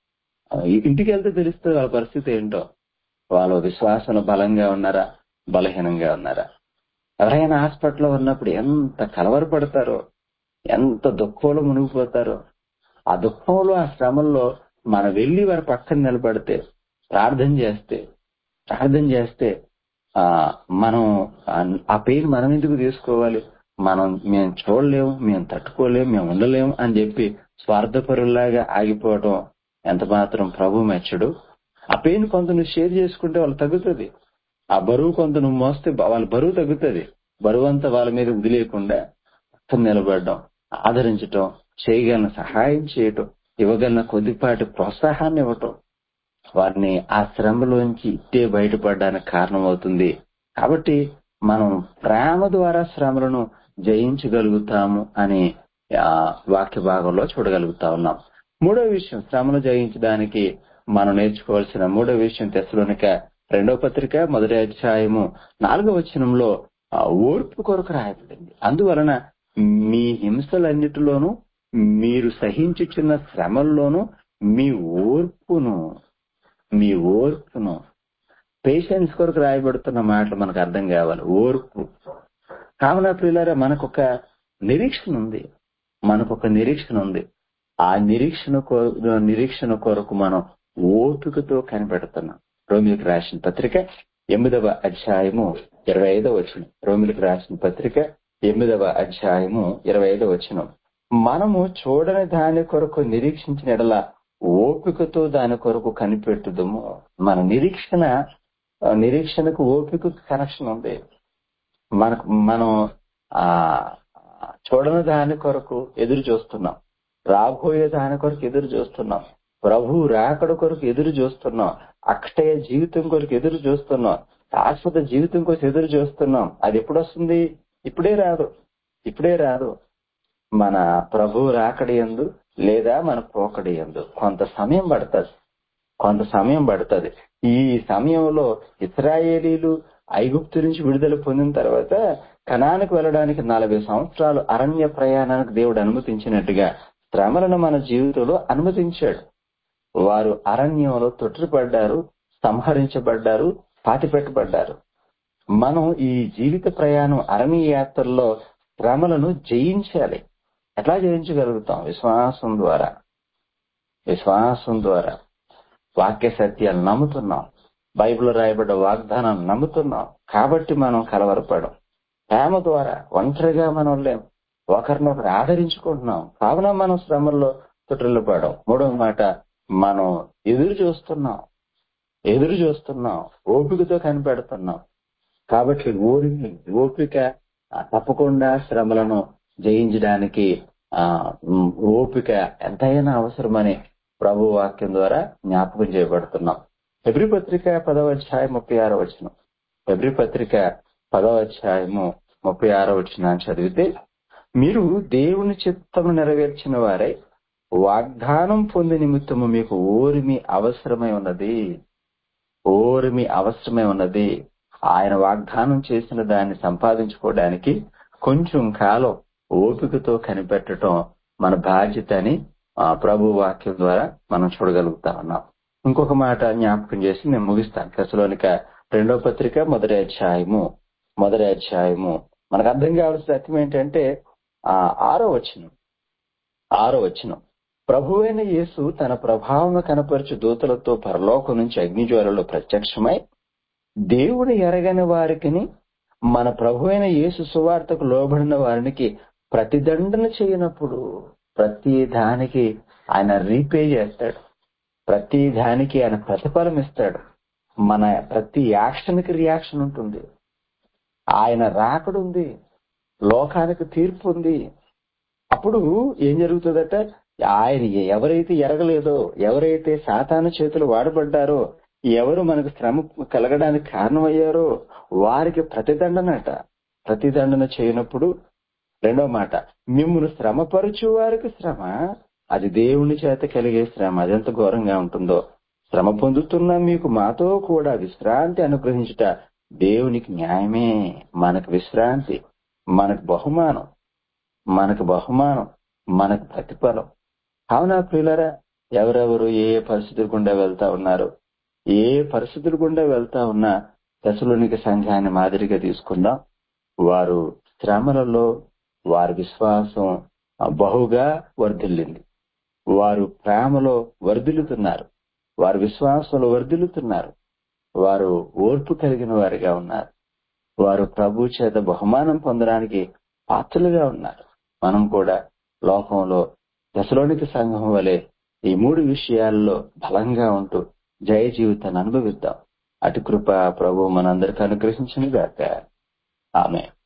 ఆ, ఇంటికి వెళ్తే తెలుస్తుంది వాళ్ళ పరిస్థితి ఏంటో వాళ్ళు విశ్వాసంలో బలంగా ఉన్నారా బలహీనంగా ఉన్నారా ఎవరైనా హాస్పిటల్లో ఉన్నప్పుడు ఎంత కలవరపడతారో ఎంత దుఃఖంలో మునిగిపోతారో ఆ దుఃఖంలో ఆ శ్రమల్లో మనం వెళ్ళి వారి పక్కన నిలబడితే ప్రార్థన చేస్తే ప్రార్థన చేస్తే ఆ మనం ఆ- ఆ పెయిన్ మనం ఎందుకు తీసుకోవాలి మనం మేము చూడలేము మేము తట్టుకోలేము మేము ఉండలేము అని చెప్పి స్వార్థపరులాగా ఆగిపోవడం ఎంత మాత్రం ప్రభు మెచ్చడు ఆ పెయిన్ కొంత నువ్వు షేర్ చేసుకుంటే వాళ్ళు తగ్గుతుంది ఆ బరువు కొంత నువ్వు మోస్తే బ- వాళ్ళ బరువు తగ్గుతుంది బరువు అంతా వాళ్ళ మీద వదిలేయకుండా పక్కన నిలబడడం ఆదరించటం చేయగలిగిన సహాయం చేయటం ఇవ్వగలిగిన కొద్దిపాటి ప్రోత్సాహాన్ని ఇవ్వటం వారిని ఆ శ్రమలోంచి ఇట్టే బయటపడడానికి కారణమవుతుంది కాబట్టి మనం ప్రేమ ద్వారా శ్రమలను జయించగలుగుతాము అని ఆ వాక్య భాగంలో చూడగలుగుతా ఉన్నాం మూడో విషయం శ్రమను జయించడానికి మనం నేర్చుకోవాల్సిన మూడో విషయం తెసలోనిక రెండో పత్రిక మొదటి అధ్యాయము నాలుగో వచనంలో ఆ ఓర్పు కొరకు రాయబడింది అందువలన మీ హింసలన్నిటిలోనూ మీరు సహించుచున్న శ్రమల్లోనూ మీ ఓర్పును మీ ఓర్పును పేషెన్స్ కొరకు రాయబడుతున్న మాటలు మనకు అర్థం కావాలి ఓర్పు కావున ప్రియులారా మనకొక నిరీక్షణ ఉంది మనకొక నిరీక్షణ ఉంది ఆ నిరీక్షణ కొ- నిరీక్షణ కొరకు మనం ఓపికతో కనిపెడుతున్నాం రోమిలకు రాసిన పత్రిక ఎనిమిదవ అధ్యాయము ఇరవై ఐదవ వచనం రోమిలకు రాసిన పత్రిక ఎనిమిదవ అధ్యాయము ఇరవై ఐదవ వచనం మనము చూడని దాని కొరకు నిరీక్షించిన ఎడల ఓపికతో దాని కొరకు కనిపెట్టుదము మన నిరీక్షణ ఆ, నిరీక్షణకు ఓపిక కనెక్షన్ ఉంది మనకు మనం ఆ చూడని దాని కొరకు ఎదురు చూస్తున్నాం రాబోయే దాని కొరకు ఎదురు చూస్తున్నాం ప్రభు రాకడ కొరకు ఎదురు చూస్తున్నాం అక్షయ జీవితం కొరకు ఎదురు చూస్తున్నాం శాశ్వత జీవితం కొరకు ఎదురు చూస్తున్నాం అది ఎప్పుడు వస్తుంది ఇప్పుడే రాదు ఇప్పుడే రాదు మన ప్రభు రాకడి ఎందు లేదా మన పోకడి ఎందు కొంత సమయం పడుతుంది కొంత సమయం పడుతుంది ఈ సమయంలో ఇస్రాయేలీలు ఐగుప్తు నుంచి విడుదల పొందిన తర్వాత కణానికి వెళ్ళడానికి నలభై సంవత్సరాలు అరణ్య ప్రయాణానికి దేవుడు అనుమతించినట్టుగా శ్రమలను మన జీవితంలో అనుమతించాడు వారు అరణ్యంలో తొట్టిపడ్డారు సంహరించబడ్డారు పాతిపెట్టబడ్డారు మనం ఈ జీవిత ప్రయాణం అరణ్య యాత్రలో శ్రమలను జయించాలి ఎట్లా జయించగలుగుతాం విశ్వాసం ద్వారా విశ్వాసం ద్వారా వాక్య సత్యాలు నమ్ముతున్నాం బైబిల్ రాయబడ్డ వాగ్దానం నమ్ముతున్నాం కాబట్టి మనం కలవరపడం ప్రేమ ద్వారా ఒంటరిగా మనం లేం ఒకరినొకరు ఆదరించుకుంటున్నాం కావున మనం శ్రమల్లో చుట్టిల్లపడం మూడవ మాట మనం ఎదురు చూస్తున్నాం ఎదురు చూస్తున్నాం ఓపికతో కనిపెడుతున్నాం కాబట్టి ఓరి ఓపిక ఆ, తప్పకుండా శ్రమలను జయించడానికి ఆ ఉమ్, ఓపిక ఎంతైనా అవసరమని ప్రభు వాక్యం ద్వారా జ్ఞాపకం చేయబడుతున్నాం ఫిబ్రి పత్రిక పదవ అధ్యాయం ముప్పై ఆరో వచనం ఫిబ్రి పత్రిక పదవ అధ్యాయము ముప్పై ఆరో వచనం చదివితే మీరు దేవుని చిత్తము నెరవేర్చిన వారై వాగ్దానం పొంది నిమిత్తము మీకు ఓరిమి అవసరమై ఉన్నది ఓరిమి అవసరమై ఉన్నది ఆయన వాగ్దానం చేసిన దాన్ని సంపాదించుకోవడానికి కొంచెం కాలం ఓపికతో కనిపెట్టడం మన బాధ్యత అని ఆ, ప్రభు వాక్యం ద్వారా మనం చూడగలుగుతా ఉన్నాం ఇంకొక మాట జ్ఞాపకం చేసి నేను ముగిస్తాను కసలోనిక రెండో పత్రిక మొదటి అధ్యాయము మొదటి అధ్యాయము మనకు అర్థం కావాల్సిన అర్థం ఏంటంటే ఆ ఆరో వచనం ఆరో వచనం ప్రభువైన యేసు తన ప్రభావం కనపరచు దూతలతో పరలోకం నుంచి అగ్నిజ్వాలలో ప్రత్యక్షమై దేవుని ఎరగని వారికి మన ప్రభువైన యేసు సువార్తకు లోబడిన వారికి ప్రతిదండన చేయనప్పుడు ప్రతి దానికి ఆయన రీపే చేస్తాడు ప్రతి దానికి ఆయన ప్రతిఫలం ఇస్తాడు మన ప్రతి యాక్షన్ కి రియాక్షన్ ఉంటుంది ఆయన రాకడుంది లోకానికి తీర్పు ఉంది అప్పుడు ఏం జరుగుతుందట ఆయన ఎవరైతే ఎరగలేదో ఎవరైతే సాతాను చేతులు వాడబడ్డారో ఎవరు మనకు శ్రమ కలగడానికి కారణమయ్యారో వారికి ప్రతిదండనట ప్రతిదండన చేయనప్పుడు రెండో మాట మిమ్మల్ని శ్రమపరచు వారికి శ్రమ అది దేవుని చేత కలిగే శ్రమ అదెంత ఘోరంగా ఉంటుందో శ్రమ పొందుతున్న మీకు మాతో కూడా విశ్రాంతి అనుగ్రహించుట దేవునికి న్యాయమే మనకు విశ్రాంతి మనకు బహుమానం మనకు బహుమానం మనకు ప్రతిఫలం అవునా ప్రియులరా ఎవరెవరు ఏ ఏ పరిస్థితుల గుండా వెళ్తా ఉన్నారు ఏ పరిస్థితుల గుండా వెళ్తా ఉన్నా దశలోనికి సంఘాన్ని మాదిరిగా తీసుకుందాం వారు శ్రమలలో వారి విశ్వాసం బహుగా వర్ధిల్లింది వారు ప్రేమలో వర్ధిల్లుతున్నారు వారి విశ్వాసంలో వర్ధిల్లుతున్నారు వారు ఓర్పు కలిగిన వారిగా ఉన్నారు వారు ప్రభు చేత బహుమానం పొందడానికి పాత్రలుగా ఉన్నారు మనం కూడా లోకంలో దశలోనికి సంఘం వలె ఈ మూడు విషయాల్లో బలంగా ఉంటూ జయ జీవితాన్ని అనుభవిద్దాం అటు కృప ప్రభు మనందరికి అనుగ్రహించిన గాక ఆమె